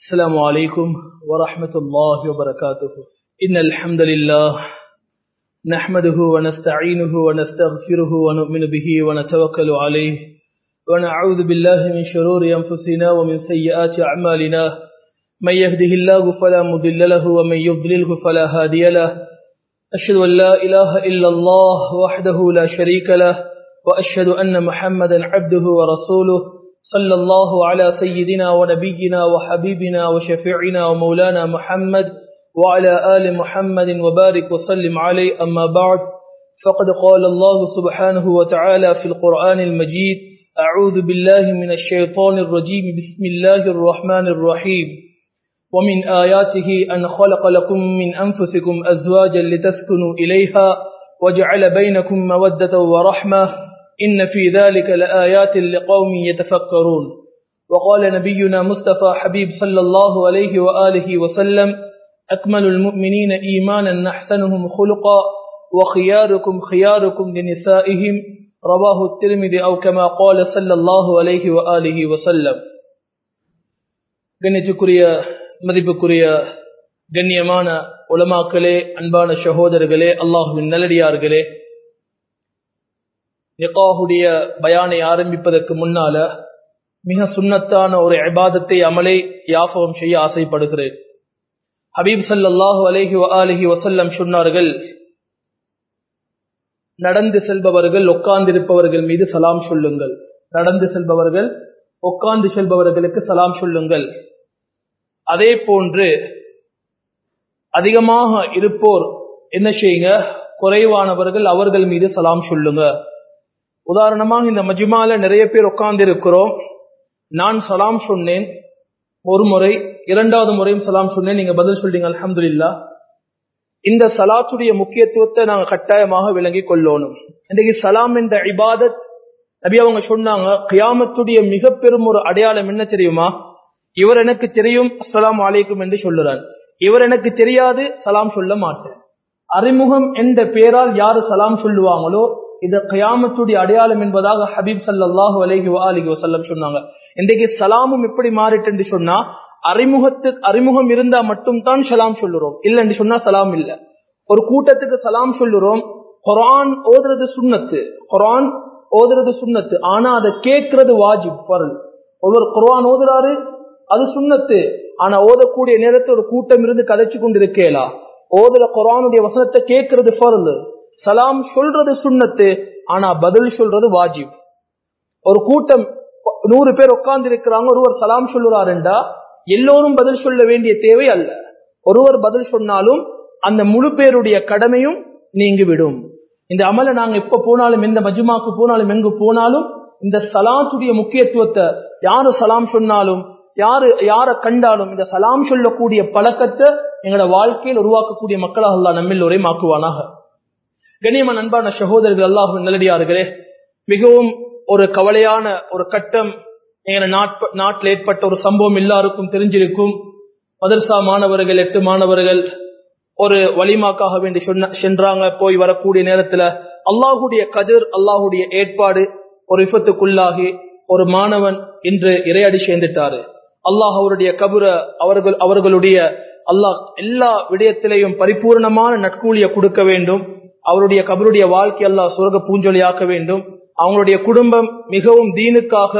السلام عليكم ورحمة الله وبركاته إن الحمد لله نحمده ونستعينه ونستغفره ونؤمن به ونتوكل عليه ونعوذ بالله من شرور أنفسنا ومن سيئات أعمالنا من يهده الله فلا مضل له ومن يضلله فلا هادي له أشهد أن لا إله إلا الله وحده لا شريك له وأشهد أن محمدا عبده ورسوله صلى الله على سيدنا ونبينا وحبيبنا وشفيعنا ومولانا محمد وعلى آل محمد وبارك وسلم عليه أما بعد فقد قال الله سبحانه وتعالى في القرآن المجيد أعوذ بالله من الشيطان الرجيم بسم الله الرحمن الرحيم ومن آياته أن خلق لكم من أنفسكم أزواجا لتسكنوا إليها وجعل بينكم مودة ورحمة إن في ذلك لآيات لقوم يتفكرون وقال نبينا مصطفى حبيب صلى الله عليه وآله وسلم أكمل المؤمنين إيمانا أحسنهم خلقا وخياركم خياركم لنسائهم رواه الترمذي أو كما قال صلى الله عليه وآله وسلم கண்ணியத்துக்குரிய மதிப்புக்குரிய கண்ணியமான உலமாக்களே அன்பான சகோதரர்களே அல்லாஹுவின் நல்லடியார்களே நிகாஹுடைய பயானை ஆரம்பிப்பதற்கு முன்னால மிக சுண்ணத்தான ஒரு இபாதத்தை அமலை யாபகம் செய்ய ஆசைப்படுகிறேன் ஹபீப் சல்லாஹூ அலஹி அலஹி வசல்லம் சொன்னார்கள் நடந்து செல்பவர்கள் உட்கார்ந்திருப்பவர்கள் மீது சலாம் சொல்லுங்கள் நடந்து செல்பவர்கள் உட்கார்ந்து செல்பவர்களுக்கு சலாம் சொல்லுங்கள் அதே போன்று அதிகமாக இருப்போர் என்ன செய்யுங்க குறைவானவர்கள் அவர்கள் மீது சலாம் சொல்லுங்க உதாரணமாக இந்த மஜ்மால நிறைய பேர் உட்கார்ந்து இருக்கிறோம் நான் சலாம் சொன்னேன் ஒரு முறை இரண்டாவது முறையும் சலாம் சொன்னேன் நீங்க பதில் சொல்றீங்க அலமதுல்லா இந்த சலாத்துடைய முக்கியத்துவத்தை நாங்க கட்டாயமாக விளங்கி கொள்ளணும் இன்றைக்கு சலாம் என்ற இபாதத் நபி அவங்க சொன்னாங்க கியாமத்துடைய மிக பெரும் ஒரு அடையாளம் என்ன தெரியுமா இவர் எனக்கு தெரியும் அஸ்லாம் அலைக்கும் என்று சொல்லுறார் இவர் எனக்கு தெரியாது சலாம் சொல்ல மாட்டேன் அறிமுகம் என்ற பெயரால் யாரு சலாம் சொல்லுவாங்களோ இது கயாமத்துடைய அடையாளம் என்பதாக ஹபீப் சல்லாஹூ அலஹி அலிஹி வசல்லம் சொன்னாங்க இன்றைக்கு சலாமும் எப்படி மாறிட்டு என்று சொன்னா அறிமுகத்துக்கு அறிமுகம் இருந்தா மட்டும் தான் சலாம் சொல்லுறோம் இல்ல என்று சொன்னா சலாம் இல்ல ஒரு கூட்டத்துக்கு சலாம் சொல்லுறோம் குரான் ஓதுறது சுண்ணத்து குரான் ஓதுறது சுண்ணத்து ஆனா அதை கேட்கறது வாஜிப் பரல் ஒருவர் குரான் ஓதுறாரு அது சுண்ணத்து ஆனா ஓதக்கூடிய நேரத்தை ஒரு கூட்டம் இருந்து கதைச்சு கொண்டு இருக்கேலா ஓதுற குரானுடைய வசனத்தை கேட்கறது பரல் சலாம் சொல்றது சுண்ணத்து ஆனா பதில் சொல்றது வாஜிப் ஒரு கூட்டம் நூறு பேர் உட்கார்ந்து இருக்கிறாங்க ஒருவர் சலாம் சொல்லுறாருண்டா எல்லோரும் பதில் சொல்ல வேண்டிய தேவை அல்ல ஒருவர் பதில் சொன்னாலும் அந்த முழு பேருடைய கடமையும் நீங்கி விடும் இந்த அமலை நாங்க எப்ப போனாலும் எந்த மஜுமாக்கு போனாலும் எங்கு போனாலும் இந்த சலாத்துடைய முக்கியத்துவத்தை யாரு சலாம் சொன்னாலும் யாரு யார கண்டாலும் இந்த சலாம் சொல்லக்கூடிய பழக்கத்தை எங்களோட வாழ்க்கையில் உருவாக்கக்கூடிய மக்களாக அல்லா நம்மில் ஒரே மாக்குவானாக கண்ணியமான அன்பான சகோதரர்கள் அல்லாஹு நல்லடியார்களே மிகவும் ஒரு கவலையான ஒரு கட்டம் எங்க நாட்டில் ஏற்பட்ட ஒரு சம்பவம் எல்லாருக்கும் தெரிஞ்சிருக்கும் மதர்சா மாணவர்கள் எட்டு மாணவர்கள் ஒரு வலிமாக்காக வேண்டி சொன்ன சென்றாங்க போய் வரக்கூடிய நேரத்துல அல்லாஹுடைய கதிர் அல்லாஹுடைய ஏற்பாடு ஒரு விபத்துக்குள்ளாகி ஒரு மாணவன் இன்று இரையடி சேர்ந்துட்டாரு அல்லாஹ் அவருடைய கபுர அவர்கள் அவர்களுடைய அல்லாஹ் எல்லா விடயத்திலையும் பரிபூர்ணமான நட்கூலிய கொடுக்க வேண்டும் அவருடைய கபருடைய வாழ்க்கை அல்லாஹ் சுரக பூஞ்சொலியாக்க வேண்டும் அவங்களுடைய குடும்பம் மிகவும் தீனுக்காக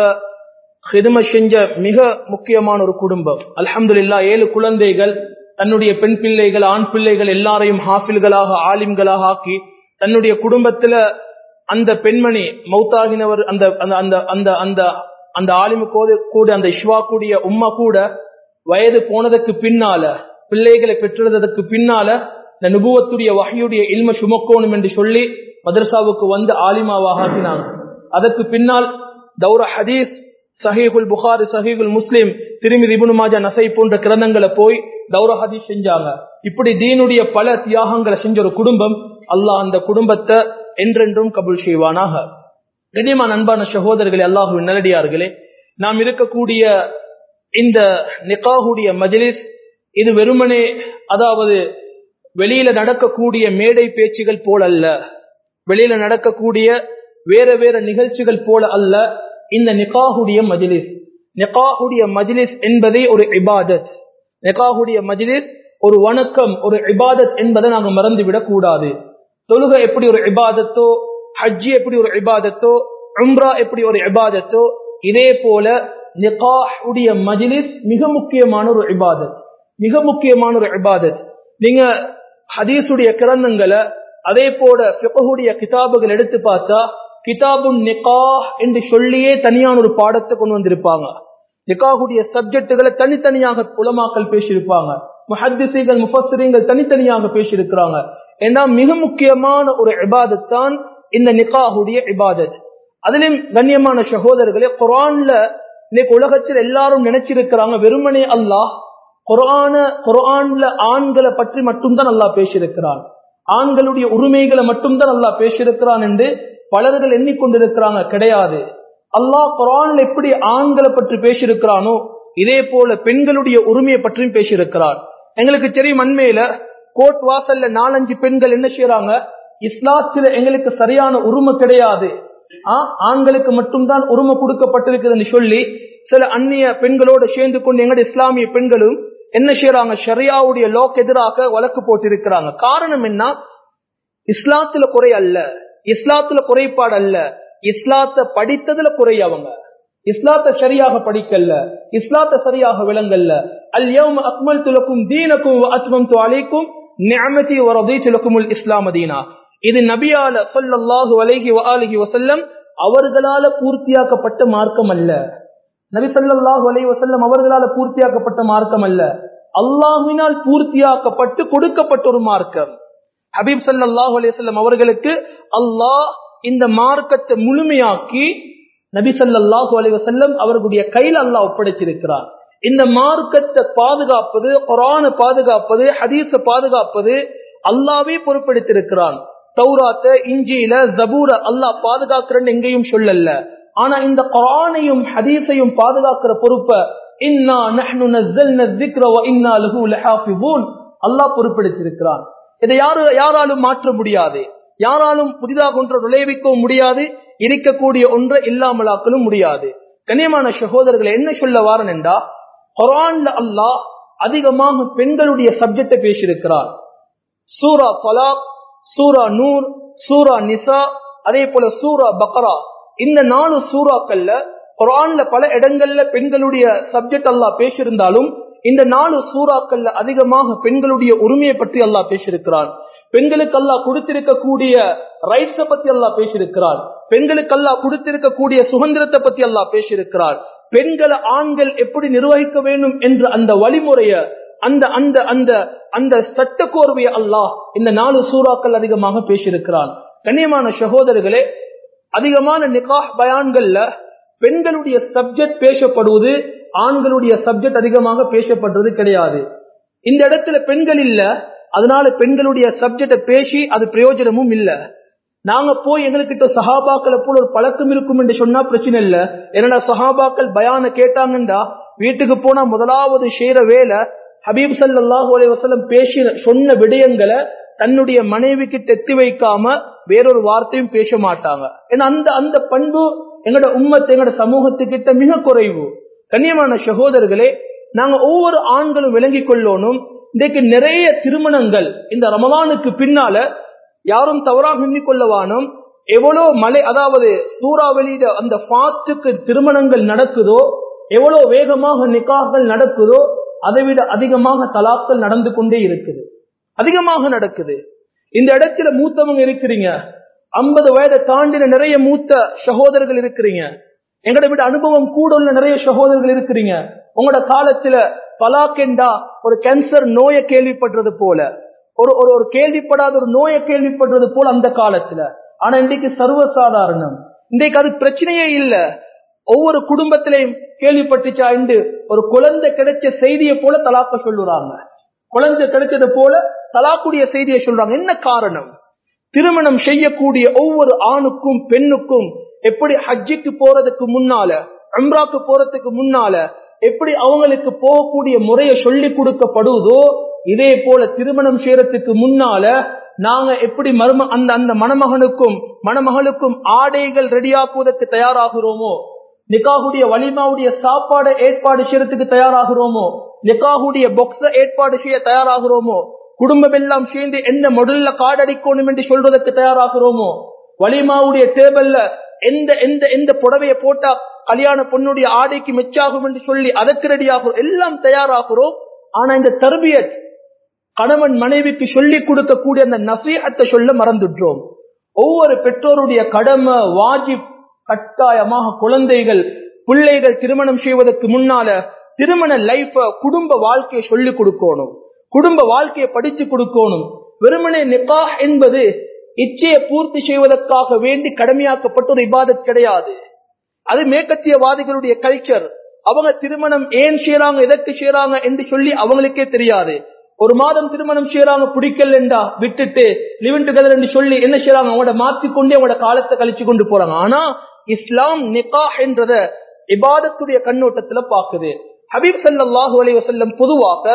ஹிதும செஞ்ச மிக முக்கியமான ஒரு குடும்பம் அலமதுல்லா ஏழு குழந்தைகள் தன்னுடைய பெண் பிள்ளைகள் ஆண் பிள்ளைகள் எல்லாரையும் ஹாஃபில்களாக ஆலிம்களாக ஆக்கி தன்னுடைய குடும்பத்துல அந்த பெண்மணி மௌத்தாகினவர் அந்த அந்த அந்த அந்த அந்த அந்த ஆலிமு கூட அந்த இஷ்வா கூடிய உம்மா கூட வயது போனதுக்கு பின்னால பிள்ளைகளை பெற்றதற்கு பின்னால இந்த நுபுவத்துடைய வகையுடைய இல்ம சுமக்கோணும் என்று சொல்லி மதரசாவுக்கு வந்து ஆலிமாவாக ஆக்கினாங்க அதற்கு பின்னால் தௌர ஹதீஸ் சஹீகுல் புகாரி சஹீகுல் முஸ்லிம் திருமி ரிபுனு மாஜா நசை போன்ற கிரந்தங்களை போய் தௌர ஹதீஸ் செஞ்சாங்க இப்படி தீனுடைய பல தியாகங்களை செஞ்ச ஒரு குடும்பம் அல்லாஹ் அந்த குடும்பத்தை என்றென்றும் கபுல் செய்வானாக கண்ணியமான அன்பான சகோதரர்களே அல்லாஹுவின் நல்லடியார்களே நாம் இருக்கக்கூடிய இந்த நிகாஹுடைய மஜ்லிஸ் இது வெறுமனே அதாவது வெளியில நடக்கக்கூடிய மேடை பேச்சுகள் போல அல்ல வெளியில நடக்கக்கூடிய வேற வேற நிகழ்ச்சிகள் போல அல்ல இந்த நிகாஹுடைய மஜ்லிஸ் நிகாஹுடைய மஜ்லிஸ் என்பதே ஒரு இபாதத் நிகாஹுடைய மஜ்லிஸ் ஒரு வணக்கம் ஒரு இபாதத் என்பதை நாங்க மறந்துவிடக் கூடாது தொழுகை எப்படி ஒரு இபாதத்தோ ஹஜ்ஜி எப்படி ஒரு இபாதத்தோ உம்ரா எப்படி ஒரு இபாதத்தோ இதே போல நிகாஹுடைய மஜ்லிஸ் மிக முக்கியமான ஒரு இபாதத் மிக முக்கியமான ஒரு இபாதத் நீங்க ஹதீஸுடைய கிரந்தங்களை அதே போல பிகஹுடைய கிதாபுகள் எடுத்து பார்த்தா கிதாபுன் நிகாஹ் என்று சொல்லியே தனியான ஒரு பாடத்தை கொண்டு வந்திருப்பாங்க நிகாஹுடைய சப்ஜெக்டுகளை தனித்தனியாக உலமாக்கல் பேசியிருப்பாங்க முஹத்திசிகள் முஃபஸ்ரீங்கள் தனித்தனியாக பேசியிருக்கிறாங்க ஏன்னா மிக முக்கியமான ஒரு இபாதத் தான் இந்த நிகாஹுடைய இபாதத் அதிலும் கண்ணியமான சகோதரர்களே குரான்ல இன்னைக்கு உலகத்தில் எல்லாரும் நினைச்சிருக்கிறாங்க வெறுமனே அல்லாஹ் குரான குரான்ல ஆண்களை பற்றி மட்டும்தான் அல்லாஹ் பேசியிருக்கிறான் ஆண்களுடைய உரிமைகளை மட்டும்தான் அல்லாஹ் பேசியிருக்கிறான் என்று பலர்கள் எண்ணிக்கொண்டிருக்கிறாங்க கிடையாது அல்லாஹ் குரான்ல எப்படி ஆண்களை பற்றி பேசியிருக்கிறானோ இதே போல பெண்களுடைய உரிமையை பற்றியும் பேசியிருக்கிறார் எங்களுக்கு தெரியும் அண்மையில கோட் வாசல்ல நாலஞ்சு பெண்கள் என்ன செய்யறாங்க இஸ்லாத்துல எங்களுக்கு சரியான உரிமை கிடையாது ஆண்களுக்கு மட்டும்தான் உரிமை கொடுக்கப்பட்டிருக்குதுன்னு சொல்லி சில அந்நிய பெண்களோடு சேர்ந்து கொண்டு எங்களுடைய இஸ்லாமிய பெண்களும் என்ன செய்யறாங்க ஷரியாவுடைய லோக் எதிராக வழக்கு போட்டிருக்கிறாங்க காரணம் என்ன இஸ்லாத்துல குறை அல்ல இஸ்லாத்துல குறைபாடு அல்ல இஸ்லாத்தை படித்ததுல குறை அவங்க இஸ்லாத்தை சரியாக படிக்கல இஸ்லாத்தை சரியாக விளங்கல்ல அல் யௌம அக்மல் துலக்கும் தீனக்கும் அத்மம் அலைக்கும் நியமதி வரதி துலக்குமுல் இஸ்லாம் தீனா இது நபியால சொல்லல்லாஹு அலைஹி வஆலிஹி வஸல்லம் அவர்களால பூர்த்தியாக்கப்பட்ட மார்க்கம் அல்ல நபி ஸல்லல்லாஹு அலைஹி வஸல்லம் அவர்களால பூர்த்தியாக்கப்பட்ட மார்க்கம் அல்ல அல்லாஹ்வினால் பூர்த்தியாக்கப்பட்டு கொடுக்கப்பட்ட ஒரு மார்க்கம் ஹபீப் ஸல்லல்லாஹு அலைஹி வஸல்லம் அவர்களுக்கு அல்லாஹ் இந்த மார்க்கத்தை முழுமையாக்கி நபி ஸல்லல்லாஹு அலைஹி வஸல்லம் அவர்களுடைய கையில் அல்லாஹ் ஒப்படைத்திருக்கிறார் இந்த மார்க்கத்தை பாதுகாப்பது குரானை பாதுகாப்பது ஹதீஸை பாதுகாப்பது அல்லாவே பொறுப்பெடுத்திருக்கிறான் தௌராத்த இஞ்சியில ஜபூர அல்லாஹ் பாதுகாக்கிறன்னு எங்கேயும் சொல்லல ஆனா இந்த குரானையும் ஹதீஸையும் பாதுகாக்கிற பொறுப்பை இன்னா நஹ்னு நஸ்ஸல்ன الذِّكْرَ وَإِنَّا لَهُ لَحَافِظُونَ அல்லாஹ் பொறுப்பெடுத்திருக்கிறான் இதை யாரு யாராலும் மாற்ற முடியாது யாராலும் புதிதாக ஒன்றை நுழைவிக்கவும் முடியாது இருக்கக்கூடிய ஒன்றை இல்லாமலாக்களும் முடியாது கண்ணியமான சகோதரர்களை என்ன சொல்ல வாரன் என்றா குரான்ல அல்லாஹ் அதிகமாக பெண்களுடைய சப்ஜெக்டை பேசியிருக்கிறார் சூரா தலாக் சூரா நூர் சூரா நிசா அதே போல சூரா பக்ரா இந்த நாலு சூறாக்கள்ல குரான்ல பல இடங்கள்ல பெண்களுடைய சப்ஜெக்ட் அல்லாஹ் பேசியிருந்தாலும் இந்த நாலு சூறாக்கள்ல அதிகமாக பெண்களுடைய உரிமையை பற்றி அல்லாஹ் பேசியிருக்கிறான் பெண்களுக்கு அல்லாஹ் கொடுத்திருக்கக்கூடிய ரைட்ஸை பத்தி அல்லாஹ் பேசியிருக்கிறார் பெண்களுக்கு அல்லாஹ் கொடுத்திருக்கக்கூடிய சுதந்திரத்தை பத்தி அல்லாஹ் பேசியிருக்கிறார் பெண்களை ஆண்கள் எப்படி நிர்வகிக்க வேண்டும் என்ற அந்த வழிமுறைய அந்த அந்த அந்த அந்த சட்டக்கோர்வையை அல்லாஹ் இந்த நாலு சூறாக்கள் அதிகமாக பேசியிருக்கிறான் கண்ணியமான சகோதரர்களே அதிகமான நிகாஹ் பயான்கள்ல பெண்களுடைய சப்ஜெக்ட் பேசப்படுவது ஆண்களுடைய சப்ஜெக்ட் அதிகமாக பேசப்படுறது கிடையாது இந்த இடத்துல பெண்கள் இல்ல அதனால பெண்களுடைய சப்ஜெக்ட பேசி அது பிரயோஜனமும் இல்ல நாங்க போய் எங்ககிட்ட சஹாபாக்களை போல ஒரு பழக்கம் இருக்கும் என்று சொன்னா பிரச்சனை இல்ல என்னடா சஹாபாக்கள் பயான கேட்டாங்கண்டா வீட்டுக்கு போனா முதலாவது செய்யற வேலை ஹபீப் சல்லாஹூ அலி வசலம் பேசி சொன்ன விடயங்களை தன்னுடைய மனைவிக்கு தெத்தி வைக்காம வேறொரு வார்த்தையும் பேச மாட்டாங்க ஏன்னா அந்த அந்த பண்பு எங்களோட உம்மத்து எங்களோட சமூகத்துக்கிட்ட மிக குறைவு கண்ணியமான சகோதரர்களே நாங்க ஒவ்வொரு ஆண்களும் விளங்கிக் கொள்ளணும் இன்றைக்கு நிறைய திருமணங்கள் இந்த ரமலானுக்கு பின்னால யாரும் தவறாக எண்ணிக்கொள்ளவானும் எவ்வளவு மலை அதாவது சூறாவளியில அந்த ஃபாஸ்டுக்கு திருமணங்கள் நடக்குதோ எவ்வளவு வேகமாக நிக்காகள் நடக்குதோ அதை விட அதிகமாக தலாக்கள் நடந்து கொண்டே இருக்குது அதிகமாக நடக்குது இந்த இடத்துல மூத்தவங்க இருக்கிறீங்க ஐம்பது வயதை தாண்டின நிறைய மூத்த சகோதரர்கள் இருக்கிறீங்க எங்களை விட அனுபவம் கூட உள்ள நிறைய சகோதரர்கள் இருக்கிறீங்க உங்களோட காலத்துல பலாக்கெண்டா ஒரு கேன்சர் நோயை கேள்விப்படுறது போல ஒரு ஒரு ஒரு கேள்விப்படாத ஒரு நோயை கேள்விப்படுறது போல அந்த காலத்துல ஆனா இன்றைக்கு சர்வசாதாரணம் இன்றைக்கு அது பிரச்சனையே இல்ல ஒவ்வொரு குடும்பத்திலையும் கேள்விப்பட்டுச்சா இன்று ஒரு குழந்தை கிடைச்ச செய்தியை போல தலாக்க சொல்லுறாங்க குழந்தை கிடைச்சது போல தலாக்குடைய செய்தியை சொல்றாங்க என்ன காரணம் திருமணம் செய்யக்கூடிய ஒவ்வொரு ஆணுக்கும் பெண்ணுக்கும் எப்படி ஹஜ்ஜிக்கு போறதுக்கு முன்னால அம்ராக்கு போறதுக்கு முன்னால எப்படி அவங்களுக்கு போகக்கூடிய முறையை சொல்லி கொடுக்கப்படுவதோ இதே போல திருமணம் செய்யறதுக்கு முன்னால நாங்க எப்படி மரும அந்த அந்த மணமகனுக்கும் மணமகளுக்கும் ஆடைகள் ரெடியாக்குவதற்கு தயாராகிறோமோ நிக்காகுடைய வலிமாவுடைய சாப்பாடு ஏற்பாடு செய்யறதுக்கு தயாராகிறோமோ நிக்காகுடைய பொக்ஸ ஏற்பாடு செய்ய தயாராகிறோமோ குடும்பம் எல்லாம் சேர்ந்து என்ன முதல்ல காடடிக்கணும் என்று சொல்றதுக்கு தயாராகிறோமோ வலிமாவுடைய டேபிள்ல எந்த எந்த எந்த புடவையை போட்டா கல்யாண பொண்ணுடைய ஆடைக்கு மெச்சாகும் என்று சொல்லி அதற்கு ரெடியாகிறோம் எல்லாம் தயாராகிறோம் ஆனா இந்த தர்பியத் கணவன் மனைவிக்கு சொல்லி கொடுக்கக்கூடிய அந்த நசீகத்தை சொல்ல மறந்துட்டோம் ஒவ்வொரு பெற்றோருடைய கடமை வாஜிப் கட்டாயமாக குழந்தைகள் பிள்ளைகள் திருமணம் செய்வதற்கு முன்னால திருமண லைஃப குடும்ப வாழ்க்கையை சொல்லி கொடுக்கணும் குடும்ப வாழ்க்கையை படித்து கொடுக்கணும் வெறுமனே நிக்கா என்பது இச்சையை பூர்த்தி செய்வதற்காக வேண்டி கடமையாக்கப்பட்ட ஒரு இபாதத் கிடையாது அது மேற்கத்தியவாதிகளுடைய கல்ச்சர் அவங்க திருமணம் ஏன் செய்யறாங்க எதற்கு செய்யறாங்க என்று சொல்லி அவங்களுக்கே தெரியாது ஒரு மாதம் திருமணம் செய்யறாங்க பிடிக்கலண்டா விட்டுட்டு லிவன் டுகெதர் என்று சொல்லி என்ன செய்யறாங்க அவங்களோட மாற்றிக்கொண்டே அவங்களோட காலத்தை கழிச்சு கொண்டு போறாங்க ஆனா இஸ்லாம் நிகா என்றத இபாதத்துடைய கண்ணோட்டத்துல பாக்குது ஹபீப் சல்லாஹூ அலி வசல்லம் பொதுவாக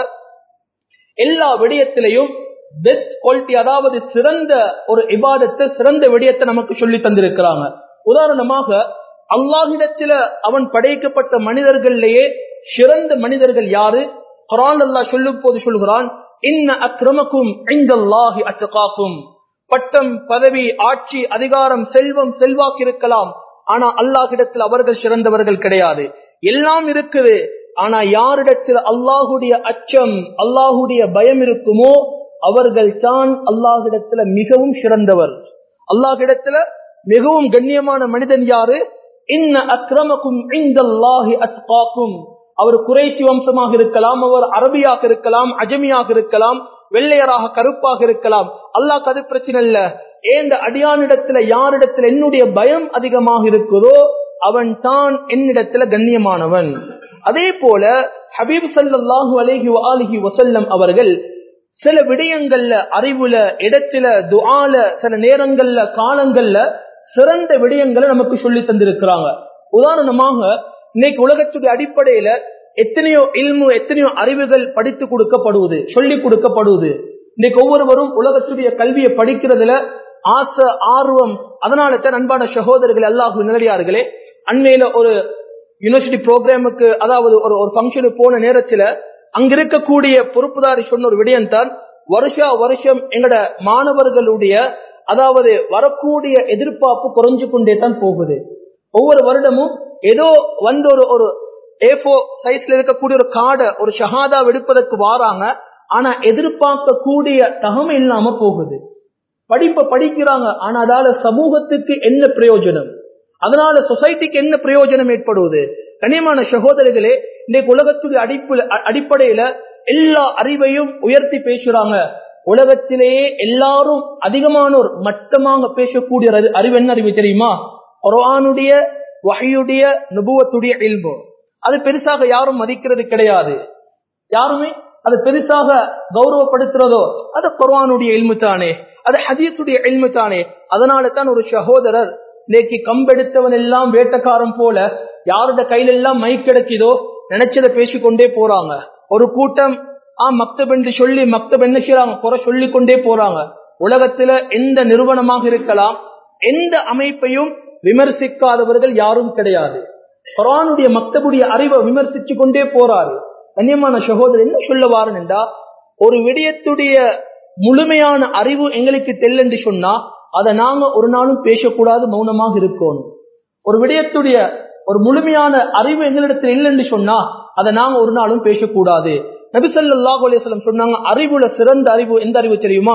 எல்லா விடயத்திலையும் பெஸ்ட் குவாலிட்டி அதாவது சிறந்த ஒரு இபாதத்தை சிறந்த விடயத்தை நமக்கு சொல்லி தந்திருக்கிறாங்க உதாரணமாக அல்லாஹிடத்தில அவன் படைக்கப்பட்ட மனிதர்கள்லேயே சிறந்த மனிதர்கள் யாரு குரான் அல்லா சொல்லும் போது சொல்கிறான் இன்ன அக்கிரமக்கும் ஐந்தல்லாஹி அத்தகாக்கும் பட்டம் பதவி ஆட்சி அதிகாரம் செல்வம் செல்வாக்கு இருக்கலாம் ஆனா அல்லாஹிடத்தில் அவர்கள் சிறந்தவர்கள் கிடையாது எல்லாம் இருக்குது ஆனா யாரிடத்தில் அல்லாஹுடைய அச்சம் அல்லாஹுடைய பயம் இருக்குமோ அவர்கள் தான் அல்லாஹிடத்துல மிகவும் சிறந்தவர் அல்லாஹிடத்துல மிகவும் கண்ணியமான மனிதன் யாரு இன்ன அக்கிரமக்கும் ஐந்தல்லாஹி அத்காக்கும் அவர் குறைசி வம்சமாக இருக்கலாம் அவர் அரபியாக இருக்கலாம் அஜமியாக இருக்கலாம் வெள்ளையராக கருப்பாக இருக்கலாம் அல்லாஹ் அது பிரச்சனை இல்ல ஏந்த அடியானிடத்துல யாரிடத்துல என்னுடைய பயம் அதிகமாக இருக்குதோ அவன் தான் என்னிடத்துல கண்ணியமானவன் அதே போல ஹபீப் சல்லாஹூ அலேஹி அலிஹி வசல்லம் அவர்கள் சில விடயங்கள்ல அறிவுல இடத்துல துஆல சில நேரங்கள்ல காலங்கள்ல சிறந்த விடயங்களை நமக்கு சொல்லி தந்திருக்கிறாங்க உதாரணமாக இன்னைக்கு உலகத்துடைய அடிப்படையில எத்தனையோ இல்மு எத்தனையோ அறிவுகள் படித்து கொடுக்கப்படுவது சொல்லி கொடுக்கப்படுவது இன்னைக்கு ஒவ்வொருவரும் உலகத்துடைய கல்வியை படிக்கிறதுல ஆசை ஆர்வம் அதனால தான் அன்பான சகோதரர்கள் அல்லாஹு நிலையார்களே அண்மையில ஒரு யூனிவர்சிட்டி ப்ரோக்ராமுக்கு அதாவது ஒரு ஒரு ஃபங்க்ஷனுக்கு போன நேரத்துல அங்க இருக்கக்கூடிய பொறுப்புதாரி சொன்ன ஒரு விடயம் தான் வருஷா வருஷம் எங்கட மாணவர்களுடைய அதாவது வரக்கூடிய எதிர்பார்ப்பு குறைஞ்சு கொண்டே தான் போகுது ஒவ்வொரு வருடமும் ஏதோ வந்து ஒரு ஒரு ஏபோ சைஸ்ல இருக்கக்கூடிய ஒரு காடை ஒரு ஷஹாதா எடுப்பதற்கு வாராங்க ஆனா எதிர்பார்க்கக்கூடிய தகமை இல்லாம போகுது படிப்பை படிக்கிறாங்க ஆனா அதால சமூகத்துக்கு என்ன பிரயோஜனம் அதனால சொசைட்டிக்கு என்ன பிரயோஜனம் ஏற்படுவது கனியமான சகோதரர்களே இன்றைக்கு உலகத்துடைய அடிப்பு அடிப்படையில எல்லா அறிவையும் உயர்த்தி பேசுறாங்க உலகத்திலேயே எல்லாரும் அதிகமானோர் மட்டமாக பேசக்கூடிய அறிவு என்ன அறிவு தெரியுமா குரானுடைய வகையுடைய நுபுவத்துடைய இல்பு அது பெருசாக யாரும் மதிக்கிறது கிடையாது யாருமே அது பெருசாக கௌரவப்படுத்துறதோ அது குர்வானுடைய இல்மு தானே அது ஹதீஸுடைய இல்மு தானே அதனால தான் ஒரு சகோதரர் இன்னைக்கு கம்பெடுத்தவன் எல்லாம் வேட்டக்காரன் போல யாரோட கையில எல்லாம் மைக் கிடைக்குதோ நினைச்சதை பேசிக்கொண்டே போறாங்க ஒரு கூட்டம் ஆ மக்தப் என்று சொல்லி மக்தப் என்ன செய்யறாங்க குறை சொல்லி கொண்டே போறாங்க உலகத்துல எந்த நிறுவனமாக இருக்கலாம் எந்த அமைப்பையும் விமர்சிக்காதவர்கள் யாரும் கிடையாது குரானுடைய மக்தபுடைய அறிவை விமர்சிச்சு கொண்டே போறாரு கண்ணியமான சகோதரர் என்ன சொல்ல வாரன்டா ஒரு விடயத்துடைய முழுமையான அறிவு எங்களுக்கு தெல்லென்று சொன்னா அதை நாங்க ஒரு நாளும் பேசக்கூடாது மௌனமாக இருக்கணும் ஒரு விடயத்துடைய ஒரு முழுமையான அறிவு எங்களிடத்தில் இல்லைன்னு சொன்னா அதை நாங்க ஒரு நாளும் பேசக்கூடாது நபிசல்லாஹு அலிஸ்லம் சொன்னாங்க அறிவுல சிறந்த அறிவு எந்த அறிவு தெரியுமா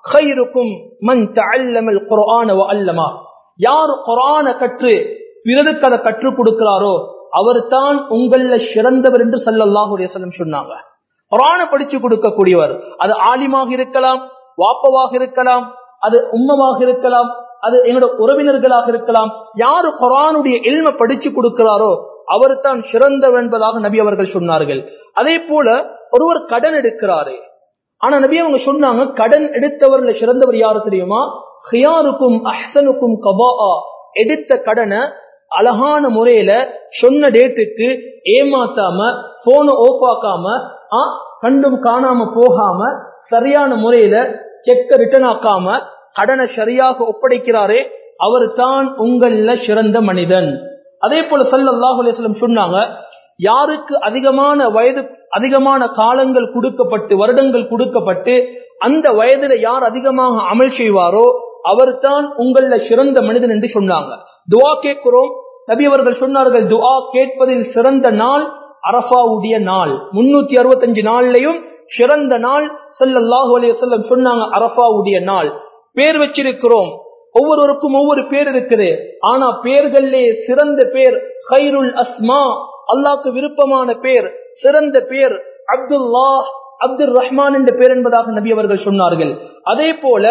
خيركم من تعلم القرآن وعلمه யார் குரான கற்று பிறருக்கு அதை கற்றுக் கொடுக்கிறாரோ அவர் தான் உங்கள சிறந்தவர் என்று சல்லல்லாஹு அலையம் சொன்னாங்க குரான படிச்சு கொடுக்கக்கூடியவர் அது ஆலிமாக இருக்கலாம் வாப்பவாக இருக்கலாம் அது உம்மமாக இருக்கலாம் அது எங்களோட உறவினர்களாக இருக்கலாம் யாரு குரானுடைய எல்ம படிச்சு கொடுக்கிறாரோ அவர் தான் சிறந்தவர் என்பதாக நபி அவர்கள் சொன்னார்கள் அதே போல ஒருவர் கடன் எடுக்கிறாரு ஆனா நபி அவங்க சொன்னாங்க கடன் எடுத்தவர்ல சிறந்தவர் யாரு தெரியுமா ஹியாருக்கும் அஹ்சனுக்கும் கபா எடுத்த கடனை அழகான முறையில சொன்ன டேட்டுக்கு ஏமாத்தாம போன ஓப்பாக்காம ஆ கண்டும் காணாம போகாம சரியான முறையில செக்க ரிட்டர்ன் ஆக்காம கடனை சரியாக ஒப்படைக்கிறாரே அவர் தான் உங்கள சிறந்த மனிதன் அதே போல சல்லல்லாஹு அலைஹி வஸல்லம் சொன்னாங்க யாருக்கு அதிகமான வயது அதிகமான காலங்கள் கொடுக்கப்பட்டு வருடங்கள் கொடுக்கப்பட்டு அந்த வயதுல யார் அதிகமாக அமல் செய்வாரோ அவர்தான் உங்கள சிறந்த மனிதன் என்று சொன்னாங்க துவா கேட்கிறோம் நபி அவர்கள் சொன்னார்கள் துஆ கேட்பதில் சிறந்த நாள் அரஃபாவுடைய நாள் முன்னூத்தி அறுபத்தஞ்சு நாள்லயும் சிறந்த நாள் ஸல்லல்லாஹு அலைஹி வஸல்லம் சொன்னாங்க அரஃபாவுடைய நாள் பேர் வச்சிருக்கிறோம் ஒவ்வொருவருக்கும் ஒவ்வொரு பேர் இருக்குது ஆனா பேர்கள்லே சிறந்த பேர் ஹைருல் அஸ்மா அல்லாஹ்க்கு விருப்பமான பேர் சிறந்த பேர் அப்துல்லா அப்துல் ரஹ்மான் என்ற பேர் என்பதாக நபி அவர்கள் சொன்னார்கள் அதே போல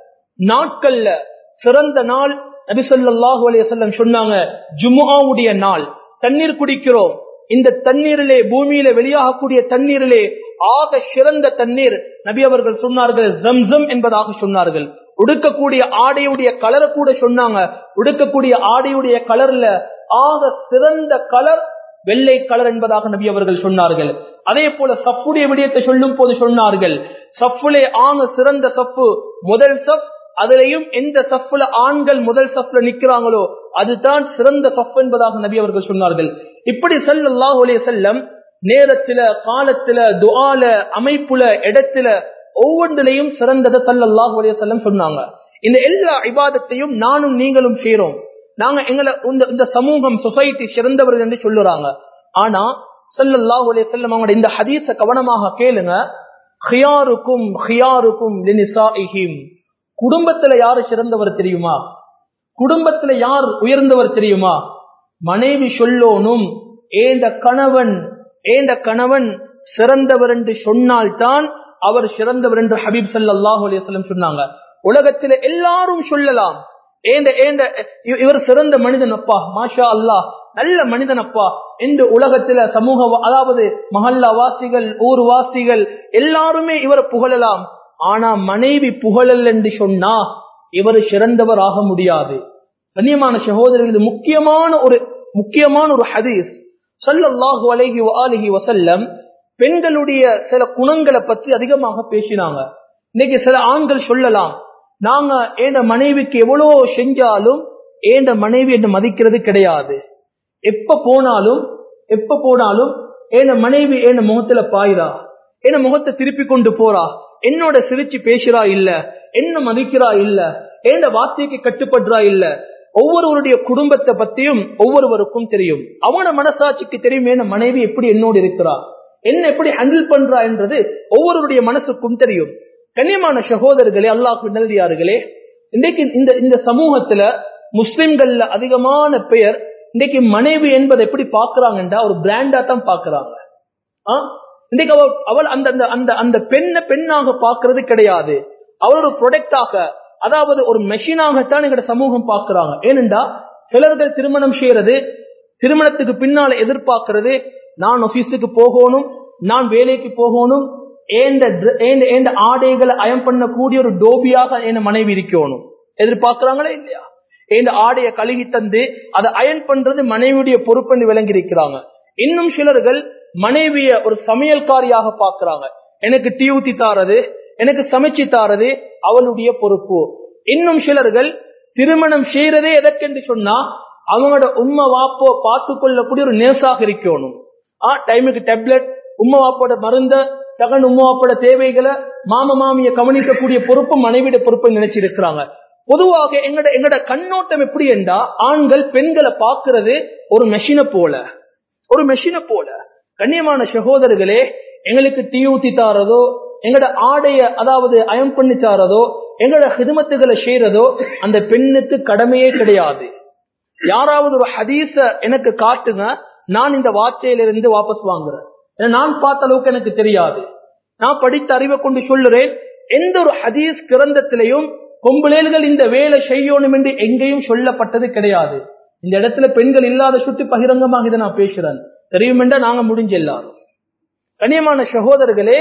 நாட்கள்ல சிறந்த நாள் நபி ஸல்லல்லாஹு அலைஹி வஸல்லம் சொன்னாங்க ஜும்ஆவுடைய நாள் தண்ணீர் குடிக்கிறோம் இந்த தண்ணீரிலே பூமியில வெளியாகக்கூடிய தண்ணீரிலே ஆக சிறந்த தண்ணீர் நபி அவர்கள் சொன்னார்கள் ஜம்சம் என்பதாக சொன்னார்கள் உடுக்கக்கூடிய ஆடையுடைய கலரை கூட சொன்னாங்க உடுக்கக்கூடிய ஆடையுடைய கலர்ல ஆக சிறந்த கலர் வெள்ளை கலர் என்பதாக நபி அவர்கள் சொன்னார்கள் அதே போல சப்புடைய விடயத்தை சொல்லும் போது சொன்னார்கள் சப்புலே ஆக சிறந்த சப்பு முதல் சப் அதிலையும் எந்த சப்புல ஆண்கள் முதல் சப்புல நிக்கிறாங்களோ அதுதான் சிறந்த சப் என்பதாக நபி அவர்கள் சொன்னார்கள் இப்படி சல்லல்லாஹு அலைஹி செல்லம் நேரத்துல காலத்துல துஆல அமைப்புல இடத்துல ஒவ்வொன்றிலையும் சிறந்ததை சல்லல்லாஹு அலைஹி வஸல்லம் சொன்னாங்க இந்த எல்லா இபாதத்தையும் நானும் நீங்களும் செய்றோம் நாங்க எங்களை இந்த இந்த சமூகம் சொசைட்டி சிறந்தவர்கள் என்று சொல்லுறாங்க ஆனா சல்லல்லாஹு அலைஹி வஸல்லம் அவங்களோட இந்த ஹதீஸ கவனமாக கேளுங்க ஹியாருக்கும் ஹியாருக்கும் லினிசாஇஹிம் குடும்பத்துல யாரு சிறந்தவர் தெரியுமா குடும்பத்துல யார் உயர்ந்தவர் தெரியுமா மனைவி சொல்லோனும் ஏண்ட கணவன் ஏண்ட கணவன் சிறந்தவர் என்று சொன்னால்தான் அவர் சிறந்தவர் என்று ஹபீப் சல்லாஹூ அலிஸ்லம் சொன்னாங்க உலகத்துல எல்லாரும் சொல்லலாம் ஏண்ட ஏண்ட இவ- இவர் சிறந்த மனிதன் அப்பா மாஷா அல்லாஹ் நல்ல மனிதன் அப்பா இந்த உலகத்துல சமூக வா- அதாவது மஹல்லா வாசிகள் ஊர் வாசிகள் எல்லாருமே இவரை புகழலாம் ஆனா மனைவி புகழல் என்று சொன்னா இவர் சிறந்தவர் ஆக முடியாது கண்ணியமான சகோதரர்கள் இது முக்கியமான ஒரு முக்கியமான ஒரு ஹதீஸ் ஸல்லல்லாஹு அலைஹி வஆலிஹி வஸல்லம் பெண்களுடைய சில குணங்களை பற்றி அதிகமாக பேசினாங்க இன்னைக்கு சில ஆண்கள் சொல்லலாம் நாங்க ஏண்ட மனைவிக்கு எவ்வளவு செஞ்சாலும் ஏண்ட மனைவி என்று மதிக்கிறது கிடையாது எப்ப போனாலும் எப்ப போனாலும் ஏன மனைவி ஏன முகத்துல பாயிரா என்ன முகத்தை திருப்பி கொண்டு போறா என்னோட சிரிச்சு பேசுறா இல்ல என்ன மதிக்கிறா இல்ல ஏண்ட வார்த்தைக்கு கட்டுப்படுறா இல்ல ஒவ்வொருவருடைய குடும்பத்தை பத்தியும் ஒவ்வொருவருக்கும் தெரியும் அவன மனசாட்சிக்கு தெரியும் ஏன மனைவி எப்படி என்னோடு இருக்கிறா என்ன எப்படி ஹேண்டில் பண்றா என்றது ஒவ்வொருவருடைய மனசுக்கும் தெரியும் கண்ணியமான சகோதரர்களே அல்லாஹ் நல்லடியார்களே இன்றைக்கு இந்த இந்த சமூகத்துல முஸ்லிம்கள்ல அதிகமான பெயர் இன்னைக்கு மனைவி என்பதை எப்படி பாக்குறாங்கன்றா ஒரு பிராண்டா தான் பாக்குறாங்க ஆ? இன்னைக்கு அவள் அவள் அந்த அந்த அந்த அந்த பெண்ணை பெண்ணாக பார்க்கிறது கிடையாது அவள் ஒரு ப்ரொடக்டாக அதாவது ஒரு மெஷினாகத்தான் எங்கட சமூகம் பார்க்கிறாங்க ஏனென்றா சிலர்கள் திருமணம் செய்யறது திருமணத்துக்கு பின்னால எதிர்பார்க்கிறது நான் ஆபீஸுக்கு போகணும் நான் வேலைக்கு போகணும் ஏந்த dr- ஏந்த ஏந்த ஆடைகளை அயம் பண்ணக்கூடிய ஒரு டோபியாக என் மனைவி இருக்கணும் எதிர்பார்க்கிறாங்களா இல்லையா இந்த ஆடைய கழுகி தந்து அதை அயன் பண்றது மனைவியுடைய பொறுப்புன்னு விளங்கி இருக்கிறாங்க இன்னும் சிலர்கள் மனைவிய ஒரு சமையல்காரியாக பார்க்கறாங்க எனக்கு டீ ஊத்தி தாரது எனக்கு சமைச்சு தாரது அவளுடைய பொறுப்பு இன்னும் சிலர்கள் திருமணம் செய்யறதே எதற்கென்று சொன்னா அவங்களோட உம்மை வாப்போ பார்த்து கொள்ளக்கூடிய ஒரு நேசாக இருக்கணும் ஆ டைமுக்கு டேப்லெட் உம்மா வாப்போட மருந்த தகன் உம்மா வாப்போட தேவைகளை மாம மாமிய கவனிக்கக்கூடிய பொறுப்பு மனைவியோட பொறுப்பு நினைச்சிருக்கிறாங்க பொதுவாக எங்கட எங்கட கண்ணோட்டம் எப்படி என்றா ஆண்கள் பெண்களை பார்க்கிறது ஒரு மெஷினை போல ஒரு மெஷினை போல கண்ணியமான சகோதரர்களே எங்களுக்கு டீ ஊத்தி தாரதோ எங்கட ஆடைய அதாவது அயம் பண்ணி தாரதோ எங்களோட ஹிதமத்துகளை செய்யறதோ அந்த பெண்ணுக்கு கடமையே கிடையாது யாராவது ஒரு ஹதீஸ எனக்கு காட்டுங்க நான் இந்த வார்த்தையிலிருந்து வாபஸ் வாங்குறேன் ஏன்னா நான் பார்த்த அளவுக்கு எனக்கு தெரியாது நான் படித்த அறிவை கொண்டு சொல்லுறேன் எந்த ஒரு ஹதீஸ் கிரந்தத்திலையும் பொம்பளேல்கள் இந்த வேலை செய்யணும் என்று எங்கேயும் சொல்லப்பட்டது கிடையாது இந்த இடத்துல பெண்கள் இல்லாத சுட்டி பகிரங்கமாக இதை நான் பேசுறேன் தெரியும் என்றா நாங்க முடிஞ்ச எல்லாரும் கண்ணியமான சகோதரர்களே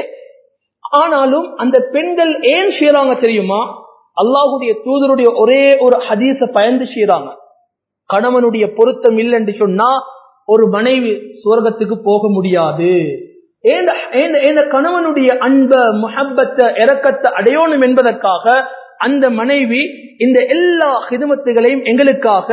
ஆனாலும் அந்த பெண்கள் ஏன் செய்யறாங்க தெரியுமா அல்லாஹுடைய தூதருடைய ஒரே ஒரு ஹதீஸ பயந்து செய்யறாங்க கணவனுடைய பொருத்தம் இல்லை என்று சொன்னா ஒரு மனைவி சுவர்க்கத்துக்கு போக முடியாது ஏன் ஏன் ஏன் கணவனுடைய அன்ப முஹப்பத்தை இறக்கத்தை அடையணும் என்பதற்காக அந்த மனைவி இந்த எல்லா ஹிதமத்துகளையும் எங்களுக்காக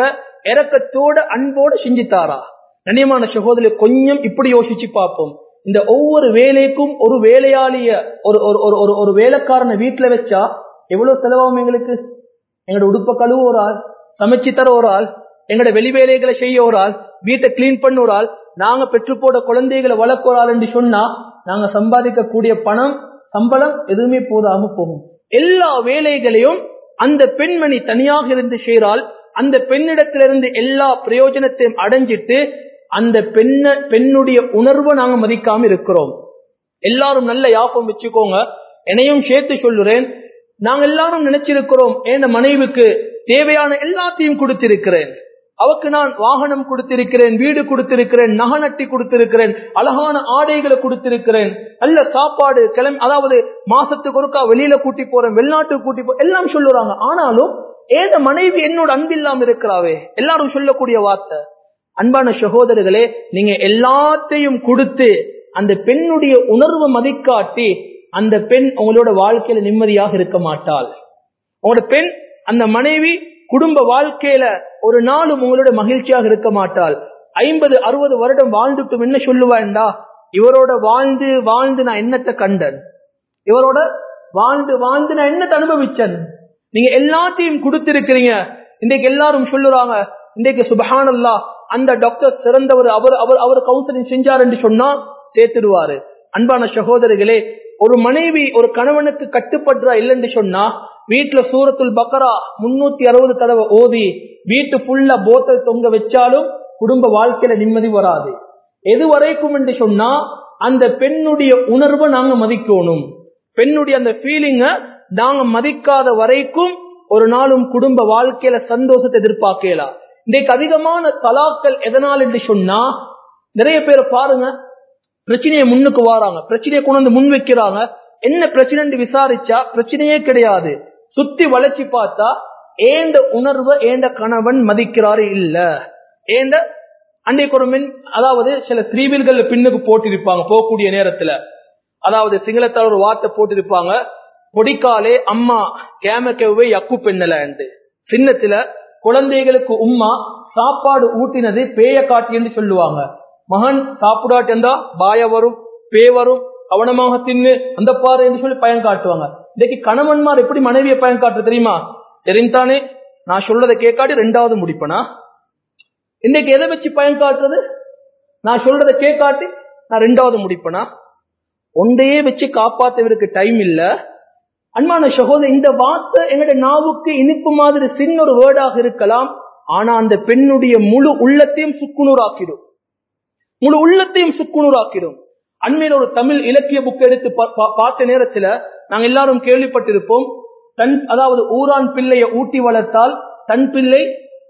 இறக்கத்தோட அன்போட செஞ்சுத்தாரா கண்ணியமான சகோதரி கொஞ்சம் இப்படி யோசிச்சு பார்ப்போம் இந்த ஒவ்வொரு வேலைக்கும் ஒரு வேலையாளிய ஒரு ஒரு ஒரு ஒரு ஒரு வேலைக்காரனை வீட்டுல வச்சா எவ்வளவு செலவாகும் எங்களுக்கு எங்களோட உடுப்ப கழுவு ஒரு ஆள் சமைச்சு தர ஒரு ஆள் எங்களோட வெளி வேலைகளை செய்ய ஒரு ஆள் வீட்டை கிளீன் பண்ண ஒரு ஆள் நாங்க பெற்று போட குழந்தைகளை வளர்க்க ஒரு ஆள் என்று சொன்னா நாங்க சம்பாதிக்கக்கூடிய பணம் சம்பளம் எதுவுமே போதாம போகும் எல்லா வேலைகளையும் அந்த பெண்மணி தனியாக இருந்து செய்கிறாள் அந்த பெண்ணிடத்திலிருந்து எல்லா பிரயோஜனத்தையும் அடைஞ்சிட்டு அந்த பெண்ண பெண்ணுடைய உணர்வை நாங்க மதிக்காம இருக்கிறோம் எல்லாரும் நல்ல யாபம் வச்சுக்கோங்க என்னையும் சேர்த்து சொல்லுறேன் நாங்க எல்லாரும் நினைச்சிருக்கிறோம் என் மனைவிக்கு தேவையான எல்லாத்தையும் கொடுத்திருக்கிறேன் அவக்கு நான் வாகனம் கொடுத்திருக்கிறேன் வீடு கொடுத்திருக்கிறேன் நகநட்டி கொடுத்திருக்கிறேன் அழகான ஆடைகளை கொடுத்திருக்கிறேன் நல்ல சாப்பாடு கிளம்பி அதாவது மாசத்துக்கு ஒருக்கா வெளியில கூட்டி போறேன் வெளிநாட்டுக்கு கூட்டி போ எல்லாம் சொல்லுறாங்க ஆனாலும் ஏத மனைவி என்னோட அன்பில்லாம இருக்கிறாவே எல்லாரும் சொல்லக்கூடிய வார்த்தை அன்பான சகோதரர்களே நீங்க எல்லாத்தையும் கொடுத்து அந்த பெண்ணுடைய உணர்வு மதிக்காட்டி அந்த பெண் உங்களோட வாழ்க்கையில நிம்மதியாக இருக்க மாட்டாள் உங்களோட பெண் அந்த மனைவி குடும்ப வாழ்க்கையில ஒரு நாளும் உங்களோட மகிழ்ச்சியாக இருக்க மாட்டாள் ஐம்பது அறுபது வருடம் வாழ்ந்துட்டும் என்ன சொல்லுவாண்டா இவரோட வாழ்ந்து வாழ்ந்து நான் என்னத்தை கண்டன் இவரோட வாழ்ந்து வாழ்ந்து நான் என்னத்தை அனுபவிச்சேன் நீங்க எல்லாத்தையும் கொடுத்திருக்கிறீங்க இன்றைக்கு எல்லாரும் சொல்லுறாங்க இன்றைக்கு சுபஹானல்லா அந்த டாக்டர் சிறந்தவர் அவர் அவர் அவர் கவுன்சிலிங் செஞ்சார் என்று சொன்னா சேர்த்துடுவாரு அன்பான சகோதரிகளே ஒரு மனைவி ஒரு கணவனுக்கு கட்டுப்படுறா இல்லைன்னு சொன்னா வீட்டுல சூரத்துல் பக்கரா முன்னூத்தி அறுபது தடவை ஓதி வீட்டு புல்ல போத்தல் தொங்க வச்சாலும் குடும்ப வாழ்க்கையில நிம்மதி வராது எது வரைக்கும் என்று சொன்னா அந்த பெண்ணுடைய உணர்வை நாங்க மதிக்கணும் பெண்ணுடைய அந்த ஃபீலிங்க நாங்க மதிக்காத வரைக்கும் ஒரு நாளும் குடும்ப வாழ்க்கையில சந்தோஷத்தை எதிர்பார்க்கலாம் இன்றைக்கு அதிகமான தலாக்கள் எதனால் என்று சொன்னா நிறைய பேர் பாருங்க பிரச்சனையை முன்னுக்கு வாராங்க பிரச்சனையை கொண்டு வந்து முன் வைக்கிறாங்க என்ன பிரச்சனை விசாரிச்சா பிரச்சனையே கிடையாது சுத்தி வளைச்சு பார்த்தா ஏந்த உணர்வை ஏந்த கணவன் மதிக்கிறாரு இல்ல ஏந்த அன்றைக்கு ஒரு மின் அதாவது சில திரீவில்கள் பின்னுக்கு போட்டிருப்பாங்க போகக்கூடிய நேரத்துல அதாவது சிங்களத்தால் ஒரு வார்த்தை போட்டிருப்பாங்க பொடிக்காலே அம்மா கேமக்கவே யக்கு பெண்ணலன்ட்டு சின்னத்துல குழந்தைகளுக்கு உம்மா சாப்பாடு ஊட்டினது பேய காட்டி என்று சொல்லுவாங்க மகன் சாப்பிடாட்டா பாய வரும் பே வரும் கவனமாக தின்னு அந்த பாரு என்று சொல்லி பயன் காட்டுவாங்க இன்னைக்கு கணவன்மார் எப்படி மனைவியை பயன் காட்டு தெரியுமா தெரிந்தானே நான் சொல்றதை கேட்காட்டி ரெண்டாவது முடிப்பனா இன்னைக்கு எதை வச்சு பயன் காட்டுறது நான் சொல்றதை கேட்காட்டி நான் ரெண்டாவது முடிப்பனா ஒன்றையே வச்சு காப்பாத்தவருக்கு டைம் இல்ல அன்பான சகோதரர் இந்த வார்த்தை எங்களுடைய நாவுக்கு இனிப்பு மாதிரி சின்ன ஒரு வேர்டாக இருக்கலாம் ஆனா அந்த பெண்ணுடைய முழு உள்ளத்தையும் சுக்குநூறாக்கிடும் முழு உள்ளத்தையும் சுக்குநூறாக்கிடும் அண்மையில ஒரு தமிழ் இலக்கிய புக் எடுத்து பார்த்த நேரத்துல நாங்க எல்லாரும் கேள்விப்பட்டிருப்போம் தன் அதாவது ஊரான் பிள்ளைய ஊட்டி வளர்த்தால் தன் பிள்ளை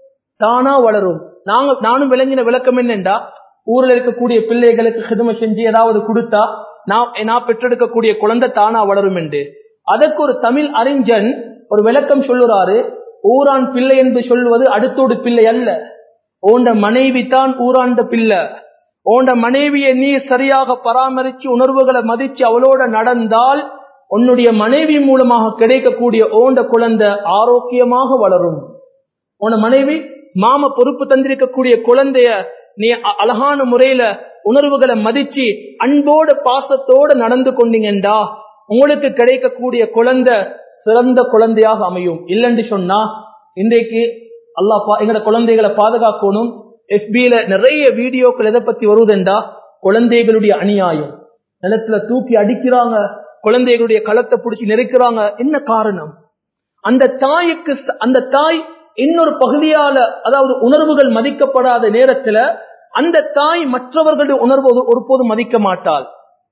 தானா வளரும் நாங்க நானும் விளங்கின விளக்கம் என்னண்டா ஊர்ல இருக்கக்கூடிய பிள்ளைகளுக்கு ஹிதம செஞ்சு ஏதாவது கொடுத்தா நான் நான் பெற்றெடுக்கக்கூடிய குழந்தை தானா வளரும் என்று அதற்கு ஒரு தமிழ் அறிஞன் ஒரு விளக்கம் சொல்லுறாரு ஊரான் பிள்ளை என்று சொல்வது அடுத்தோடு பிள்ளை அல்ல ஓண்ட மனைவி தான் ஊராண்ட பிள்ளை ஓண்ட மனைவியை நீ சரியாக பராமரிச்சு உணர்வுகளை மதிச்சு அவளோட நடந்தால் உன்னுடைய மனைவி மூலமாக கிடைக்கக்கூடிய ஓண்ட குழந்தை ஆரோக்கியமாக வளரும் உன மனைவி மாம பொறுப்பு தந்திருக்கக்கூடிய குழந்தைய நீ அழகான முறையில உணர்வுகளை மதிச்சு அன்போட பாசத்தோட நடந்து கொண்டீங்கண்டா உங்களுக்கு கிடைக்கக்கூடிய குழந்தை சிறந்த குழந்தையாக அமையும் இல்லைன்னு சொன்னா இன்றைக்கு அல்லாஹ் எங்கட குழந்தைகளை பாதுகாக்கணும் எஃபில நிறைய வீடியோக்கள் எதை பத்தி வருவதுண்டா குழந்தைகளுடைய அநியாயம் நிலத்துல தூக்கி அடிக்கிறாங்க குழந்தைகளுடைய களத்தை பிடிச்சி நெருக்கிறாங்க என்ன காரணம் அந்த தாய்க்கு அந்த தாய் இன்னொரு பகுதியால அதாவது உணர்வுகள் மதிக்கப்படாத நேரத்துல அந்த தாய் மற்றவர்களுடைய உணர்வு ஒருபோதும் மதிக்க மாட்டாள்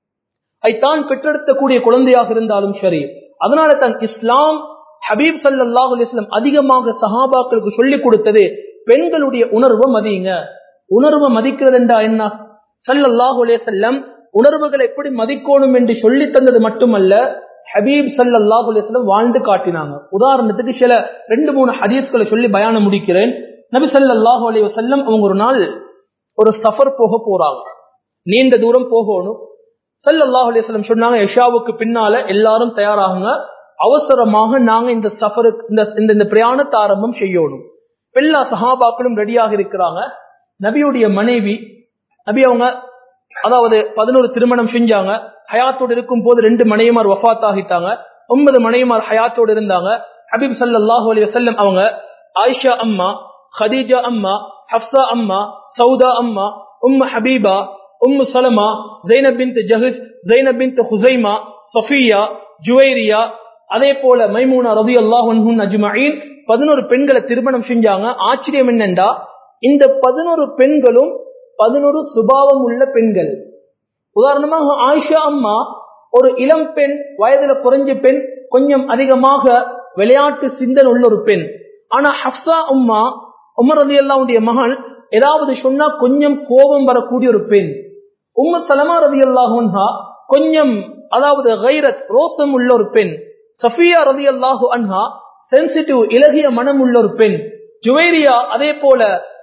அதை தான் பெற்றெடுக்கக்கூடிய குழந்தையாக இருந்தாலும் சரி அதனால தான் இஸ்லாம் ஹபீப் சல்லாஹ் அலிஸ்லாம் அதிகமாக சஹாபாக்களுக்கு சொல்லிக் கொடுத்தது பெண்களுடைய உணர்வை மதியுங்க உணர்வை மதிக்கிறது என்றா என்ன சல்லல்லாஹு அலேசல்லம் உணர்வுகளை எப்படி மதிக்கணும் என்று சொல்லி தந்தது மட்டுமல்ல ஹபீப் சல்லாஹு அலேஸ்லம் வாழ்ந்து காட்டினாங்க உதாரணத்துக்கு சில ரெண்டு மூணு ஹதீஸ்களை சொல்லி பயானம் முடிக்கிறேன் நபி சல்லாஹு அலி வசல்லம் அவங்க ஒரு நாள் ஒரு சஃபர் போக போறாங்க நீண்ட தூரம் போகணும் சல்லாஹு அலிஸ்லம் சொன்னாங்க யஷாவுக்கு பின்னால எல்லாரும் தயாராகுங்க அவசரமாக நாங்க இந்த சஃபருக்கு இந்த இந்த பிரயாணத்தை ஆரம்பம் செய்யணும் எல்லா சஹாபாக்களும் ரெடியாக இருக்கிறாங்க நபியுடைய மனைவி நபி அவங்க அதாவது பதினோரு திருமணம் செஞ்சாங்க ஹயாத்தோடு இருக்கும் போது ரெண்டு மனைவிமார் வஃத் ஆகிட்டாங்க ஒன்பது மனைவிமார் ஹயாத்தோடு இருந்தாங்க ஹபீப் சல்லாஹூ அலி வசல்லம் அவங்க ஆயிஷா அம்மா ஹதீஜா அம்மா ஹப்சா அம்மா சவுதா அம்மா உம்மு ஹபீபா உம்மு சலமா ஜைனப் பின் ஜஹிஸ் ஜைனப் பின் ஹுசைமா சஃபியா ஜுவைரியா அதே போல மைமூனா ரவி அல்லாஹ் அஜ்மஈன் பதினோரு பெண்களை திருமணம் செஞ்சாங்க ஆச்சரியம் என்னண்டா இந்த பதினோரு பெண்களும் பதினோரு சுபாவம் உள்ள பெண்கள் உதாரணமாக ஆயிஷா அம்மா ஒரு இளம் பெண் வயதுல குறைஞ்ச பெண் கொஞ்சம் அதிகமாக விளையாட்டு சிந்தன் உள்ள ஒரு பெண் ஆனா ஹப்சா உம்மா உமர் அலி அல்லாவுடைய மகள் ஏதாவது சொன்னா கொஞ்சம் கோபம் வரக்கூடிய ஒரு பெண் உம்ம சலமா ரதி அல்லாஹா கொஞ்சம் அதாவது கைரத் ரோசம் உள்ள ஒரு பெண் சஃபியா ரதி அல்லாஹு அன்ஹா சென்சிட்டிவ் இலகிய மனம் உள்ள ஒரு பெண் ஜுவேரியா அதே போல